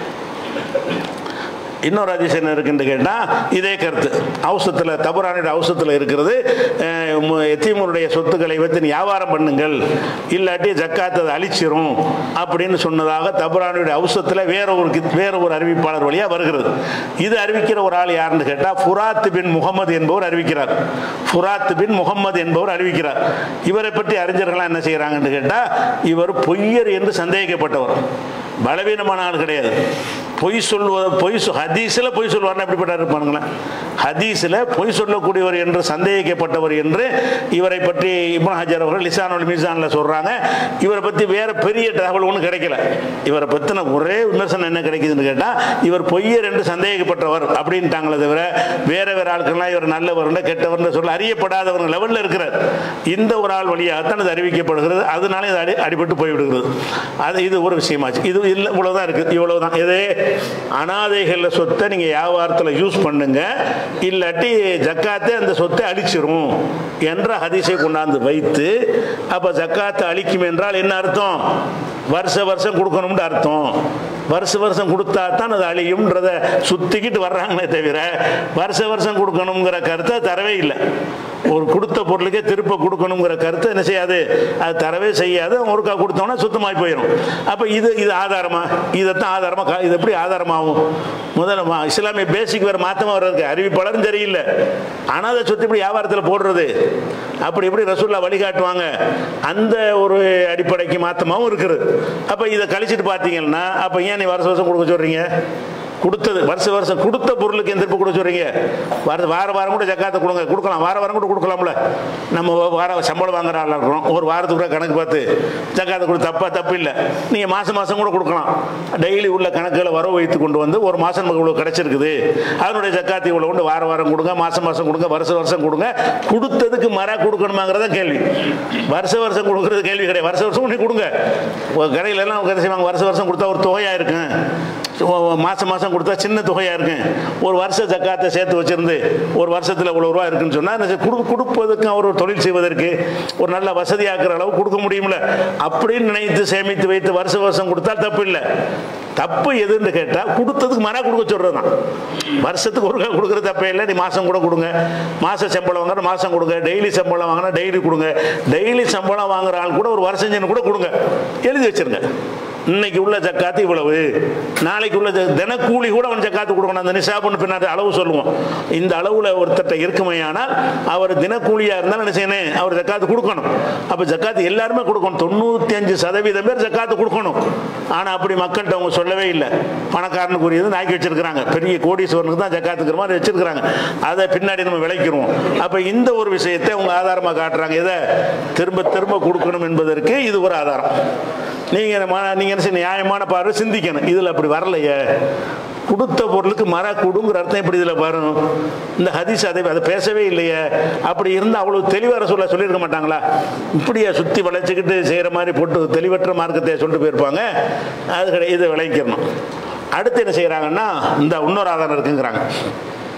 இன்னொரு அதிசயம் என்ன இருக்குன்னு கேட்டால் இதே கருத்து அவுசத்தில் தபுரானுடைய அவுசத்தில் இருக்கிறது எத்தீமருடைய சொத்துக்களை வைத்து வியாபாரம் பண்ணுங்கள் இல்லாட்டி ஜக்காத்து அதை அழிச்சிரும் அப்படின்னு சொன்னதாக தபுரானுடைய அவுசத்தில் வேற ஒரு கித்- வேற ஒரு அறிவிப்பாளர் வழியாக வருகிறது இது அறிவிக்கிற ஒரு ஆள் யாருன்னு கேட்டால் ஃபுராத் பின் முகமது என்பவர் அறிவிக்கிறார் ஃபுராத் பின் முகமது என்பவர் அறிவிக்கிறார் இவரை பற்றி அறிஞர்கள்லாம் என்ன செய்கிறாங்கன்னு கேட்டால் இவர் பொய்யர் என்று சந்தேகிக்கப்பட்டவர் பலவீனமான ஆள் கிடையாது பொய் சொல்வது பொய் சொ- ஹதீஸில் பொய் சொல்வார்னா எப்படிப்பட்ட இருப்பானுங்களேன் ஹதீஸில் பொய் சொல்லக்கூடியவர் என்று சந்தேகிக்கப்பட்டவர் என்று இவரை பற்றி இப்னு ஹஜர் அவர்கள் லிசானுல் மீசானில் சொல்கிறாங்க இவரை பற்றி வேற பெரிய தகவல் ஒன்றும் கிடைக்கல இவரை பற்றின ஒரே விமர்சனம் என்ன கிடைக்குதுன்னு கேட்டால் இவர் பொய்யர் என்று சந்தேகிக்கப்பட்டவர் அப்படின்ட்டாங்களே தவிர வேற வேற ஆட்கள்லாம் இவர் நல்லவர்னு கெட்டவர்னு சொல்ல அறியப்படாதவர் லெவலில் இருக்கிறார் இந்த ஒரு ஆள் வழியாகத்தான் இது அறிவிக்கப்படுகிறது அதனால இது அடி அடிபட்டு போய்விடுகிறது அது இது ஒரு விஷயமாச்சு இது இல்லை இவ்வளவுதான் இருக்குது இவ்வளவுதான் எது அனாதைகள் சொத்தை நீங்கள் வியாபாரத்தில் யூஸ் பண்ணுங்க இல்லாட்டி ஜக்காத்தை அந்த சொத்தை அழிச்சிரும் என்ற ஹதீஸை கொண்டாந்து வைத்து அப்போ ஜக்காத்தை அழிக்கும் என்றால் என்ன அர்த்தம் வருஷ வருஷம் கொடுக்கணும்னு அர்த்தம் வருஷ வருஷம் கொடுத்தா தான் அது அழியும்ன்றத சுத்திக்கிட்டு வர்றாங்களே தவிர வருஷ வருஷம் கொடுக்கணுங்கிற கருத்தை தரவே இல்லை ஒரு கொடுத்த பொருளுக்கே திருப்ப கொடுக்கணுங்கிற கருத்தை என்ன செய்யாது அது தரவே செய்யாது ஒருக்கா கொடுத்தோம்னா சுத்தமாகி போயிடும் அப்போ இது இது ஆதாரமா இதைத்தான் ஆதாரமா கா- இது எப்படி ஆதாரமாகும் முதல்ல மா- இஸ்லாமிய பேசிக் வேறு மாற்றமாக வர்றதுக்கு அறிவிப்பாளரும் சரியில்லை ஆனால் அதை சுற்றி இப்படி வியாபாரத்தில் போடுறது அப்படி எப்படி ரசூல்லா வழிகாட்டுவாங்க அந்த ஒரு அடிப்படைக்கு மாற்றமாகவும் இருக்குது அப்போ இதை கழிச்சிட்டு பார்த்தீங்கன்னா அப்போ ஏன் நீ வருஷம் வருஷம் கொடுக்க சொல்கிறீங்க கொடுத்தது வருஷ வருஷம் கொடுத்த பொருளுக்கு எந்த திருப்பி கொடுக்க சொல்றீங்க வார வார வாரம் கூட ஜக்காத்தை கொடுங்க கொடுக்கலாம் வார வாரம் கூட கொடுக்கலாம்ல நம்ம வார சம்பளம் வாங்குற ஆளாக இருக்கிறோம் ஒரு வாரத்துக்கு கூட கணக்கு பார்த்து ஜக்காத்தை கொடு தப்பா தப்பு இல்லை நீங்கள் மாதம் மாதம் கூட கொடுக்கலாம் டெய்லி உள்ள கணக்குகளை வரவு வைத்து கொண்டு வந்து ஒரு மாதம் நமக்கு இவ்வளோ கிடைச்சிருக்குது அதனுடைய ஜக்காத்தி இவ்வளோ கொண்டு வார வாரம் கொடுங்க மாதம் மாதம் கொடுங்க வருஷம் வருஷம் கொடுங்க கொடுத்ததுக்கு மர கொடுக்கணுமாங்கிறத கேள்வி வருஷ வருஷம் கொடுக்குறது கேள்வி கிடையாது வருஷ வருஷம் நீ கொடுங்க கடையில எல்லாம் என்ன செய்வாங்க வருஷ வருஷம் கொடுத்தா ஒரு தொகையாக இருக்கும் மாதம் மாதம் கொடுத்தா சின்ன தொகையாக இருக்கும் ஒரு வருஷ ஜக்காத்தை சேர்த்து வச்சிருந்து ஒரு வருஷத்தில் இவ்வளோ ரூபா இருக்குன்னு சொன்னால் கொடு கொடுப்பதற்கு அவர் ஒரு தொழில் செய்வதற்கு ஒரு நல்ல வசதியாக்குற அளவு கொடுக்க முடியும்ல அப்படின்னு நினைத்து சேமித்து வைத்து வருஷ வருஷம் கொடுத்தா தப்பு இல்லை தப்பு எதுன்னு கேட்டால் கொடுத்ததுக்கு மர கொடுக்க சொல்கிறது தான் வருஷத்துக்கு ஒரு கொடுக்குற தப்பே இல்லை நீ மாதம் கூட கொடுங்க மாத சம்பளம் வாங்குற மாதம் கொடுங்க டெய்லி சம்பளம் வாங்கினா டெய்லி கொடுங்க டெய்லி சம்பளம் வாங்குற ஆள் கூட ஒரு வருஷம் செஞ்சு கூட கொடுங்க எழுதி வச்சிருங்க இன்னைக்கு உள்ள ஜக்காத்து இவ்வளவு நாளைக்கு உள்ள ஜ- தினக்கூலி கூட அவன் ஜக்காத்து கொடுக்கணும் அந்த நிசாபுன்னு பின்னாடி அளவு சொல்லுவோம் இந்த அளவுல ஒருத்தட்ட இருக்குமையானால் அவர் தினக்கூலியா இருந்தாலும் என்ன செய்யணும் அவர் ஜக்காத்து கொடுக்கணும் அப்ப ஜக்காத்து எல்லாருமே கொடுக்கணும் தொண்ணூத்தி அஞ்சு சதவீதம் பேர் ஜக்காத்து கொடுக்கணும் ஆனா அப்படி மக்கள்கிட்ட அவங்க சொல்லவே இல்லை பணக்காரனுக்குரியது நாக்கி வச்சிருக்கிறாங்க பெரிய கோடீஸ்வரனுக்கு தான் ஜக்காத்துக்கிற மாதிரி வச்சிருக்கிறாங்க அதை பின்னாடி நம்ம விளைக்கிறோம் அப்ப இந்த ஒரு விஷயத்தை அவங்க ஆதாரமா காட்டுறாங்க இதை திரும்ப திரும்ப கொடுக்கணும் என்பதற்கு இது ஒரு ஆதாரம் நீங்க ம- நீங்க என்ன செய்யணும்? நியாயமான பார்வை சிந்திக்கணும் இதுல அப்படி வரலையே கொடுத்த பொருளுக்கு மர கொடுங்கிற அர்த்தம் எப்படி இதில் வரும் இந்த ஹதீஸ் அதை அதை பேசவே இல்லையே அப்படி இருந்தால் அவ்வளவு தெளிவாக சொல்ல சொல்லியிருக்க மாட்டாங்களா இப்படியே சுற்றி வளைச்சிக்கிட்டு செய்கிற மாதிரி போட்டு தெளிவற்ற மார்க்கத்தை சொல்லிட்டு போயிருப்பாங்க அது கிடையாது இதை விளைவிக்கிறணும் அடுத்து என்ன செய்கிறாங்கன்னா இந்த இன்னொரு ஆதாரம் இருக்குங்கிறாங்க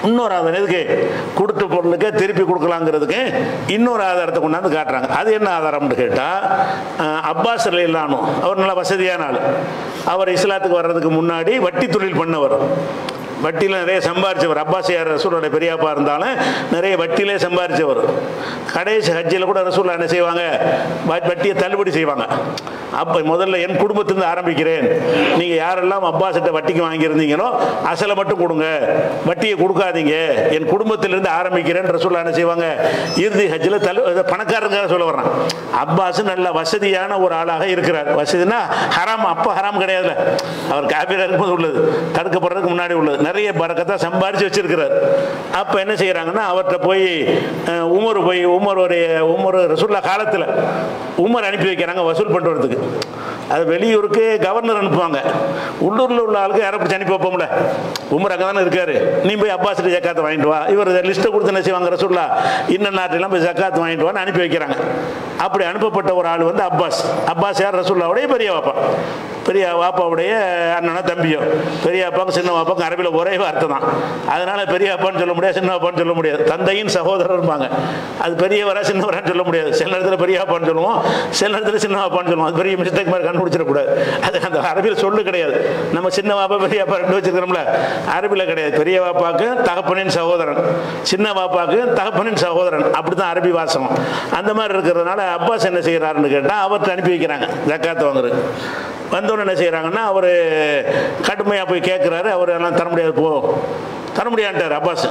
இன்னொரு ஆதாரம் எதுக்கு கொடுத்த பொருளுக்கு திருப்பி கொடுக்கலாங்கிறதுக்கு இன்னொரு ஆதாரத்தை கொண்டாந்து காட்டுறாங்க அது என்ன ஆதாரம்னு கேட்டால் அப்பாஸ் இல்லானோ அவர் நல்ல வசதியான ஆள் அவர் இஸ்லாத்துக்கு வர்றதுக்கு முன்னாடி வட்டி தொழில் பண்ணவர் வட்டியில் நிறைய சம்பாரிச்சவர் அப்பாசியார் ரசூலோட பெரியப்பா இருந்தாலும் நிறைய வட்டியிலே சம்பாரிச்சவர் கடைசி ஹஜ்ஜில் கூட ரசூல் என்ன செய்வாங்க வ- வட்டியை தள்ளுபடி செய்வாங்க அப்போ முதல்ல என் குடும்பத்திலிருந்து ஆரம்பிக்கிறேன் நீங்கள் யாரெல்லாம் அப்பாசிட்ட வட்டிக்கு வாங்கியிருந்தீங்களோ அசலை மட்டும் கொடுங்க வட்டியை கொடுக்காதீங்க என் குடும்பத்திலிருந்து ஆரம்பிக்கிறேன் ரசூல் என்ன செய்வாங்க இறுதி ஹஜ்ஜில் தள்ளு இதை பணக்காரங்க சொல்ல வர்றான் அப்பாஸ் நல்ல வசதியான ஒரு ஆளாக இருக்கிறார் வசதினா ஹராம் அப்போ ஹராம் கிடையாதுல்ல அவர் காப்பீராக இருக்கும்போது உள்ளது தடுக்கப்படுறதுக்கு முன்னாடி உள்ளது நிறைய பறக்கத்தான் சம்பாரிச்சு வச்சிருக்கிறார் அப்போ என்ன செய்கிறாங்கன்னா அவர்கிட்ட போய் அஹ், உமர் போய் உமர் ஒரு உமர் ரசூல்லா காலத்தில் உமர் அனுப்பி வைக்கிறாங்க வசூல் பண்ணுறதுக்கு அது வெளியூருக்கு கவர்னர் அனுப்புவாங்க உள்ளூரில் உள்ள ஆளுக்கு யாரை பிடிச்சி அனுப்பி வைப்போம்ல உமர் அங்கே தானே இருக்காரு நீ போய் அப்பாஸ் ஜக்காத்தை வாங்கிட்டு வா இவர் லிஸ்ட்டை கொடுத்து என்ன செய்வாங்க ரசூல்லா இன்ன நாட்டிலாம் போய் ஜக்காத் வாங்கிட்டு வான்னு அனுப்பி வைக்கிறாங்க அப்படி அனுப்பப்பட்ட ஒரு ஆள் வந்து அப்பாஸ் அப்பாஸ் யார் ரசூல்லாவுடைய பெரிய வாப்பா பெரிய வாப்பாவுடைய அண்ணனோ தம்பியோ பெரிய அப்பாவுக்கு சின்ன வாப்பாவுக்கு அரபியில் ஒரே வார்த்தை தான் அதனால பெரிய அப்பான்னு சொல்ல முடியாது சின்ன அப்பான்னு சொல்ல முடியாது தந்தையின் சகோதரர் இருப்பாங்க அது பெரியவரா சின்னவரான்னு சொல்ல முடியாது சில நேரத்தில் பெரிய அப்பான்னு சொல்லுவோம் சில நேரத்தில் சின்ன அப்பான்னு சொல்லுவோம் அது பெரிய மிஸ்டேக் மாதிரி கண்டுபிடிச்சிடக்கூடாது அது அந்த அரபியில் சொல்லு கிடையாது நம்ம சின்ன வாப்பா பெரிய அப்பா ரெண்டு வச்சிருக்கிறோம்ல அரபியில் கிடையாது பெரிய வாப்பாக்கு தகப்பனின் சகோதரன் சின்ன வாப்பாக்கு தகப்பனின் சகோதரன் அப்படி தான் அரபி வாசம் அந்த மாதிரி இருக்கிறதுனால அப்பாஸ் என்ன செய்கிறாருன்னு கேட்டால் அவர்கிட்ட அனுப்பி வைக்கிறாங்க ஜக்காத்தை வாங்குறது வந்தோடனே என்ன செய்கிறாங்கன்னா அவர் கடுமையாக போய் கேட்குறாரு அவர் எல்லாம் தர முடியாது போ தர முடியான்ட்டார் அப்பாஸ்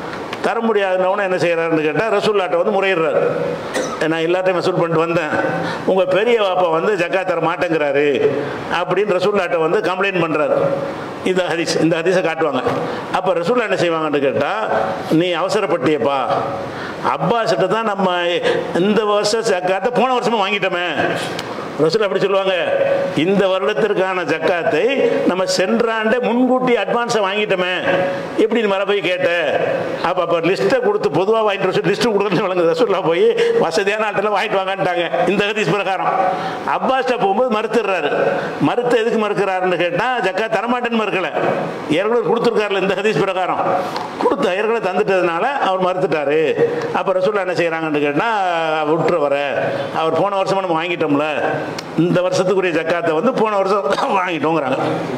தர முடியாதுன்னவன என்ன செய்கிறாருன்னு கேட்டால் ரசூல்லாட்ட வந்து முறையிடுறாரு நான் எல்லாத்தையும் வசூல் பண்ணிட்டு வந்தேன் உங்கள் பெரிய வாப்பா வந்து ஜக்கா தர மாட்டேங்கிறாரு அப்படின்னு ரசூல்லாட்ட வந்து கம்ப்ளைண்ட் பண்ணுறாரு இந்த ஹதீஸ் இந்த ஹதீஸை காட்டுவாங்க அப்போ ரசூல்லா என்ன செய்வாங்கன்னு கேட்டால் நீ அவசரப்பட்டியப்பா அப்பாஸ்கிட்ட தான் நம்ம இந்த வருஷம் ஜக்காத்தை போன வருஷமும் வாங்கிட்டோமே ரசூல் அப்படி சொல்லுவாங்க இந்த வருடத்திற்கான ஜக்காத்தை நம்ம சென்ற ஆண்டே முன்கூட்டி அட்வான்ஸை வாங்கிட்டோமே எப்படி நீ மர போய் கேட்ட அப்போ அப்போ லிஸ்ட்டை கொடுத்து பொதுவாக வாங்கிட்டு ரசூல் லிஸ்ட்டு கொடுக்கணும்னு வழங்க ரசூல்லா போய் வசதியான ஆட்டெல்லாம் வாங்கிட்டு வாங்கன்ட்டாங்க இந்த ஹதீஸ் பிரகாரம் அப்பாஸ்ட்ட போகும்போது மறுத்துடுறாரு மறுத்து எதுக்கு மறுக்கிறாருன்னு கேட்டால் ஜக்கா தரமாட்டேன்னு மறுக்கல ஏற்கனவே கொடுத்துருக்காருல இந்த ஹதீஸ் பிரகாரம் கொடுத்து ஏற்கனவே தந்துட்டதுனால அவர் மறுத்துட்டாரு அப்போ ரசூல்லா என்ன செய்கிறாங்கன்னு கேட்டால் விட்டுரு வர அவர் போன வருஷமா நம்ம வாங்கிட்டோம்ல இந்த வருஷத்துக்குரிய ஜக்காத்தை வந்து போன வருஷம் வாங்கிட்டோங்கிறாங்க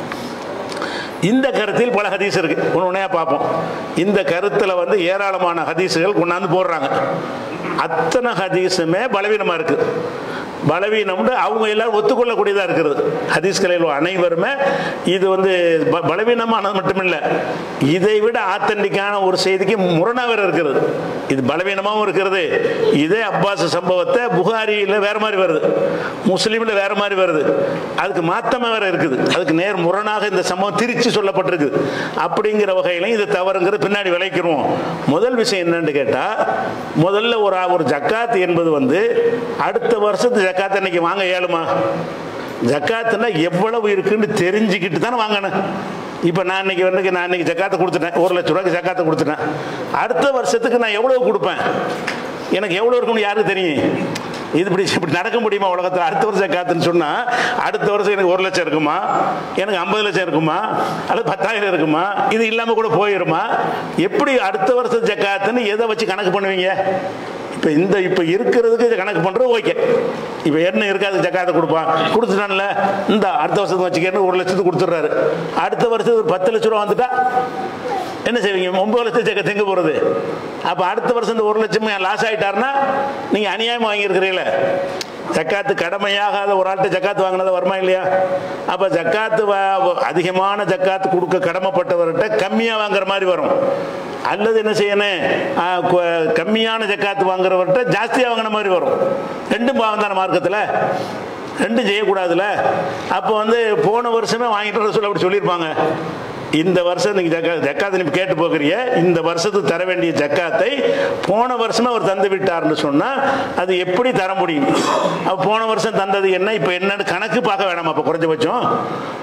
இந்த கருத்தில் பல ஹதீஸ் இருக்கு ஒன்று ஒன்றையா பார்ப்போம் இந்த கருத்தில் வந்து ஏராளமான ஹதீஸுகள் கொண்டாந்து போடுறாங்க அத்தனை ஹதீஸுமே பலவீனமாக இருக்கு பலவீனம்னு அவங்க எல்லாரும் ஒத்துக்கொள்ளக்கூடியதாக இருக்கிறது ஹதீஸ்களில் அனைவருமே இது வந்து ப- பலவீனமானது மட்டுமில்லை இதை விட ஆத்தன்டிக்கான ஒரு செய்திக்கு முரணா வேற இருக்கிறது இது பலவீனமாகவும் இருக்கிறது இதே அப்பாஸ் சம்பவத்தை புகாரியில் வேற மாதிரி வருது முஸ்லீமில் வேற மாதிரி வருது அதுக்கு மாத்தமா வேற இருக்குது அதுக்கு நேர் முரணாக இந்த சம்பவம் திரிச்சு சொல்லப்பட்டிருக்கு அப்படிங்கிற வகையிலையும் இது தவறுங்கிறது பின்னாடி விளைக்கிறோம் முதல் விஷயம் என்னன்னு கேட்டா முதல்ல ஒரு ஒரு ஜக்காத் என்பது வந்து அடுத்த வருஷத்து ஜக்காத் அன்னைக்கு வாங்க இயலுமா ஜக்காத்துனா எவ்வளவு இருக்குன்னு தெரிஞ்சுக்கிட்டு தானே வாங்கணும் இப்போ நான் இன்னைக்கு வந்து நான் இன்னைக்கு ஜக்காத்தை கொடுத்துட்டேன் ஒரு லட்ச ரூபாய்க்கு ஜக்காத்தை கொடுத்துட்டேன் அடுத்த வருஷத்துக்கு நான் எவ்வளவு கொடுப்பேன் எனக்கு எவ்வளோ இருக்கும்னு யாருக்கு தெரியும் இது இப்படி இப்படி நடக்க முடியுமா உலகத்தில் அடுத்த வருஷம் ஜக்காத்துன்னு சொன்னால் அடுத்த வருஷம் எனக்கு ஒரு லட்சம் இருக்குமா எனக்கு ஐம்பது லட்சம் இருக்குமா அல்லது பத்தாயிரம் இருக்குமா இது இல்லாமல் கூட போயிருமா எப்படி அடுத்த வருஷம் ஜக்காத்துன்னு எதை வச்சு கணக்கு பண்ணுவீங்க இப்போ இந்த இப்போ இருக்கிறதுக்கு இதை கணக்கு பண்ணுறது ஓகே இப்போ என்ன இருக்காது ஜக்காத்தை கொடுப்பான் கொடுத்துட்டான்ல இந்த அடுத்த வருஷத்துக்கு வச்சுக்கன்னு ஒரு லட்சத்துக்கு கொடுத்துட்றாரு அடுத்த வருஷத்துக்கு ஒரு பத்து லட்ச ரூபா வந்துட்டா என்ன செய்வீங்க ஒன்பது லட்சம் ஜக்கத்து எங்கே போகிறது அப்போ அடுத்த வருஷம் இந்த ஒரு லட்சம் லாஸ் ஆகிட்டாருன்னா நீங்கள் அநியாயமாக வாங்கியிருக்கிறீங்களே ஜக்காத்து கடமையாகாத ஒரு ஆள்கிட்ட ஜக்காத்து வாங்கினது வருமா இல்லையா அப்போ ஜக்காத்து வா- அதிகமான ஜக்காத்து கொடுக்க கடமைப்பட்டவர்கிட்ட கம்மியாக வாங்குற மாதிரி வரும் அல்லது என்ன செய்யணும் ஆ, கு- கம்மியான ஜக்காத்து வாங்குறவர்கிட்ட ஜாஸ்தியாக வாங்கின மாதிரி வரும் ரெண்டும் பாவம் தானே மார்க்கத்தில் ரெண்டும் செய்யக்கூடாதுல்ல அப்போ வந்து போன வருஷமே வாங்கிட்டு சொல்ல அப்படி சொல்லியிருப்பாங்க இந்த வருஷம் நீங்க ஜக்கா ஜக்காத்தை நீ கேட்டு போகிறிய இந்த வருஷத்துக்கு தர வேண்டிய ஜக்காத்தை போன வருஷமே அவர் தந்து விட்டார்னு சொன்னா அது எப்படி தர முடியும் அப்ப போன வருஷம் தந்தது என்ன இப்போ என்னன்னு கணக்கு பார்க்க வேணாமா அப்போ குறைஞ்சபட்சம்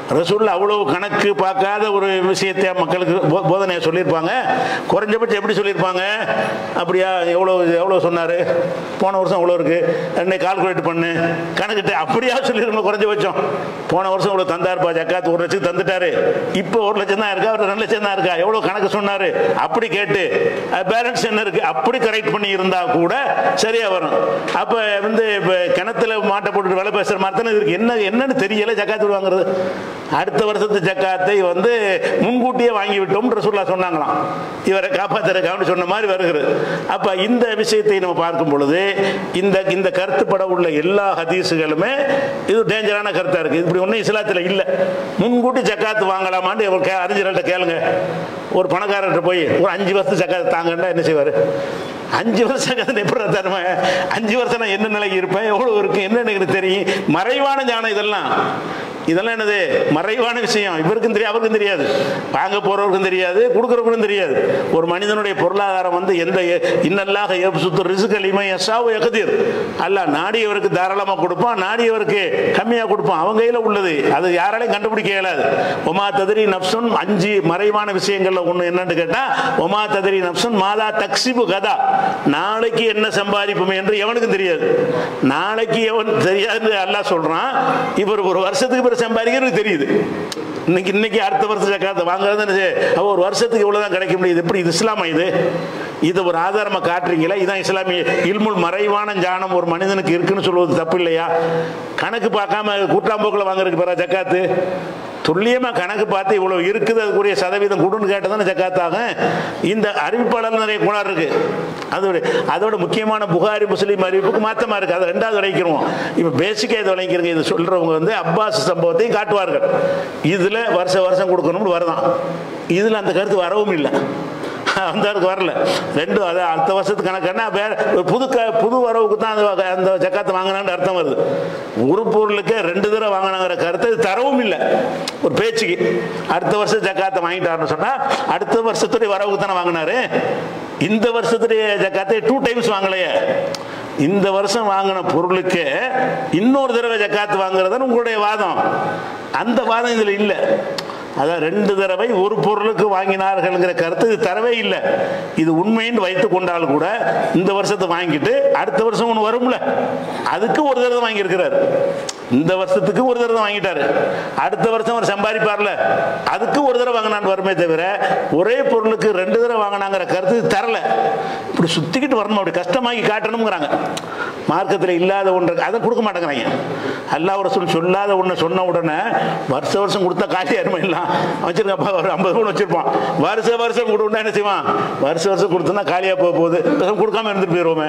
ரசூல் அவ்வளவு கணக்கு பார்க்காத ஒரு விஷயத்தை மக்களுக்கு போ- போதனையை சொல்லியிருப்பாங்க குறைஞ்சபட்சம் எப்படி சொல்லியிருப்பாங்க அப்படியா எவ்வளோ எவ்வளோ சொன்னார் போன வருஷம் எவ்வளோ இருக்கு என்னை கால்குலேட் பண்ணு கணக்கிட்டு அப்படியா சொல்லியிருக்கணும் குறைஞ்சபட்சம் போன வருஷம் இவ்வளோ தந்தாருப்பா ஜக்காத்து ஒரு லட்சம் தந்துட்டாரு இப்போ ஒரு லட்சம் தான் இருக்கா ஒரு ரெண்டு லட்சம் தான் இருக்கா எவ்வளோ கணக்கு சொன்னாரு அப்படி கேட்டு பேலன்ஸ் என்ன இருக்கு அப்படி கரெக்ட் பண்ணி இருந்தா கூட சரியா வரும் அப்ப வந்து இப்ப கிணத்துல மாட்டை போட்டுட்டு வேலை பேசுற மாதிரி தானே இருக்கு என்ன என்னன்னு தெரியல ஜக்காத்து வாங்குறது அடுத்த வருஷத்து ஜக்காத்தை வந்து முன்கூட்டியே வாங்கி விட்டோம் ரசூல்லா சொன்னாங்களாம் இவரை காப்பாத்துறதுக்காக சொன்ன மாதிரி வருகிறது அப்ப இந்த விஷயத்தை நம்ம பார்க்கும் பொழுது இந்த இந்த கருத்துப்பட உள்ள எல்லா ஹதீஸுகளுமே இது டேஞ்சரான கருத்தா இருக்கு இப்படி ஒன்றும் இஸ்லாத்தில் இல்லை முன்கூட்டி ஜக்காத்து வாங்கலாமான்னு இவர் கே அறிஞர்கள்ட்ட கேளுங்க ஒரு பணக்காரர்கிட்ட போய் ஒரு அஞ்சு வருஷம் ஜக்காத்து தாங்கன்னா என்ன செய்வார் அஞ்சு வருஷம் கதை எப்படி தருமை அஞ்சு வருஷம் நான் என்ன நிலைக்கு இருப்பேன் எவ்வளோ இருக்கு என்னன்னு எனக்கு தெரியும் மறைவான ஞானம் இதெல்லாம் இதெல்லாம் என்னது மறைவான விஷயம் இவருக்கும் தெரியாது அவருக்கும் தெரியாது வாங்க போறவருக்கும் தெரியாது கொடுக்குறவருக்கும் தெரியாது ஒரு மனிதனுடைய பொருளாதாரம் வந்து எந்த எ- இன்னல்லாக சுத்து ரிசுக்கல் இமை எசாவு எகதீர் அல்ல நாடியவருக்கு தாராளமாக கொடுப்பான் நாடியவருக்கு கம்மியாக கொடுப்பான் அவங்க கையில் உள்ளது அது யாராலையும் கண்டுபிடிக்க இயலாது ஒமா ததிரி நப்சுன் அஞ்சு மறைவான விஷயங்கள்ல ஒன்று என்னன்னு கேட்டா ஒமா ததிரி நப்சுன் மாதா தக்சிபு கதா நாளைக்கு என்ன சம்பாதிப்போம் என்று எவனுக்கும் தெரியாது நாளைக்கு எவன் தெரியாது அல்லாஹ் சொல்றான் இவர் ஒரு வருஷத்துக்கு பிறகு சம்பாதிக்கிறது தெரியுது இன்னைக்கு இன்னைக்கு அடுத்த வருஷம் ஜக்காத்தை வாங்குறது என்ன செய்ய? அப்ப ஒரு வருஷத்துக்கு இவ்வளவுதான் கிடைக்க முடியுது எப்படி இது இஸ்லாமா இது இது ஒரு ஆதாரமா காட்டுறீங்களா இதான் இஸ்லாமிய இல்முல் மறைவான ஞானம் ஒரு மனிதனுக்கு இருக்குன்னு சொல்வது தப்பு இல்லையா கணக்கு பார்க்காம கூட்டாம்போக்கில் வாங்குறதுக்கு பிறகு ஜக்காத்து துல்லியமா கணக்கு பார்த்து இவ்வளவு இருக்குது அதுக்குரிய சதவீதம் கொடுன்னு கேட்டதானே ஜக்காத்தாகும் இந்த அறிவிப்பாளர் நிறைய குணம் இருக்கு அதோட அதோட முக்கியமான புகாரி முஸ்லீம் அறிவிப்புக்கு மாத்தமா இருக்கு அதை ரெண்டாவது விளைக்கிறோம் இப்ப பேசிக்கா இதை விளைக்கிறங்க இது சொல்றவங்க வந்து அப்பாஸ் சம்பவத்தையும் காட்டுவார்கள் இதுல வருஷ வருஷம் கொடுக்கணும்னு வருதான் இதுல அந்த கருத்து வரவும் இல்லை அந்த அளவுக்கு வரல ரெண்டும் அது அடுத்த வருஷத்துக்கு கணக்குன்னா வேற ஒரு புது க புது வரவுக்கு தான் அந்த வக- அந்த ஜக்காத்தை வாங்கினான்னு அர்த்தம் வருது ஒரு பொருளுக்கு ரெண்டு தடவை வாங்கினாங்கிற கருத்து இது தரவும் இல்லை ஒரு பேச்சுக்கு அடுத்த வருஷம் ஜக்காத்தை வாங்கிட்டாருன்னு சொன்னா அடுத்த வருஷத்துடைய வரவுக்கு தானே வாங்கினாரு இந்த வருஷத்துடைய ஜக்காத்தை டூ டைம்ஸ் வாங்கலையே இந்த வருஷம் வாங்கின பொருளுக்கு இன்னொரு தடவை ஜக்காத்து வாங்குறதுன்னு உங்களுடைய வாதம் அந்த வாதம் இதுல இல்லை அதான் ரெண்டு தடவை ஒரு பொருளுக்கு வாங்கினார்கள்ங்கிற கருத்து இது தரவே இல்லை இது உண்மைன்னு வைத்து கொண்டால் கூட இந்த வருஷத்தை வாங்கிட்டு அடுத்த வருஷம் ஒன்று வரும்ல அதுக்கு ஒரு தடவை வாங்கியிருக்கிறார் இந்த வருஷத்துக்கு ஒரு தடவை வாங்கிட்டாரு அடுத்த வருஷம் அவர் சம்பாதிப்பார்ல அதுக்கு ஒரு தடவை வாங்கினான்னு வருமே தவிர ஒரே பொருளுக்கு ரெண்டு தடவை வாங்கினாங்கிற கருத்து இது தரல இப்படி சுத்திக்கிட்டு வரணும் அப்படி கஷ்டமாக்கி காட்டணுங்கிறாங்க மார்க்கத்தில் இல்லாத ஒன்று அதை கொடுக்க மாட்டேங்கிறாங்க அல்லாஹ் ரசூல் சொல்லாத ஒன்று சொன்ன உடனே வருஷ வருஷம் கொடுத்தா காலி அருமை இல்லை வச்சிருக்கப்பா ஒரு ஐம்பது பவுன் வச்சிருப்பான் வருஷ வருஷம் கொடுத்தா என்ன செய்வான் வருஷ வருஷம் கொடுத்தோம்னா காலியாக போக போகுது பேசாம கொடுக்காம இருந்துட்டு போயிடுவோமே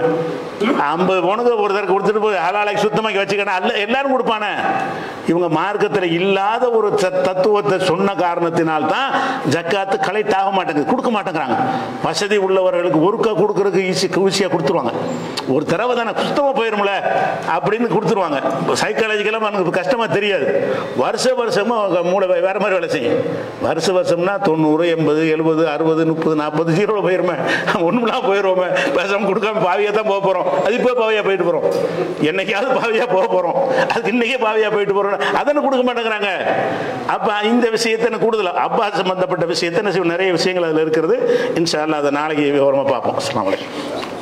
ஐம்பது பவுனுக்கு ஒரு தடவை கொடுத்துட்டு போய் ஹலாலைக்கு சுத்தமாக்கி வச்சுக்கணும் அல்ல எல்லாரும் கொடுப்பானே இவங்க மார்க்கத்தில் இல்லாத ஒரு த- தத்துவத்தை சொன்ன காரணத்தினால் தான் ஜக்காத்து கலெக்ட் ஆக மாட்டேங்குது கொடுக்க மாட்டேங்கிறாங்க வசதி உள்ளவர்களுக்கு ஒருக்கா கொடுக்கறதுக்கு ஈஸி ஈஸியாக கொடுத்துருவாங்க ஒரு தடவை தானே சுத்தமாக போயிரும்ல அப்படின்னு கொடுத்துருவாங்க சைக்காலஜிக்கலாக எனக்கு கஷ்டமாக தெரியாது வருஷ வருஷமா அவங்க மூளை வே- வேற மாதிரி வேலை செய்யும் வருஷ வருஷம்னா தொண்ணூறு எண்பது எழுபது அறுபது முப்பது நாற்பது ஜீரோவில் போயிருமே ஒன்றுலாம் போயிடுவோமே பேசாம கொடுக்காம பாவியாக தான் போக போகிறோம் அது இப்போ பாவியாக போயிட்டு போகிறோம் என்னைக்காவது பாவியாக போக போகிறோம் அதுக்கு இன்னைக்கே பாவியாக போயிட்டு போகிறோம் அதனை கொடுக்க மாட்டேங்கிறாங்க அப்போ இந்த விஷயத்தை எனக்கு கூடுதல் அப்பா சம்பந்தப்பட்ட விஷயத்தை என்ன செய்வோம்? நிறைய விஷயங்கள் அதில் இருக்கிறது இன்ஷா அல்லாஹ் அதை நாளைக்கு விவரமாக பார்ப்போம் அஸ்ஸலாமு அலைக்கும்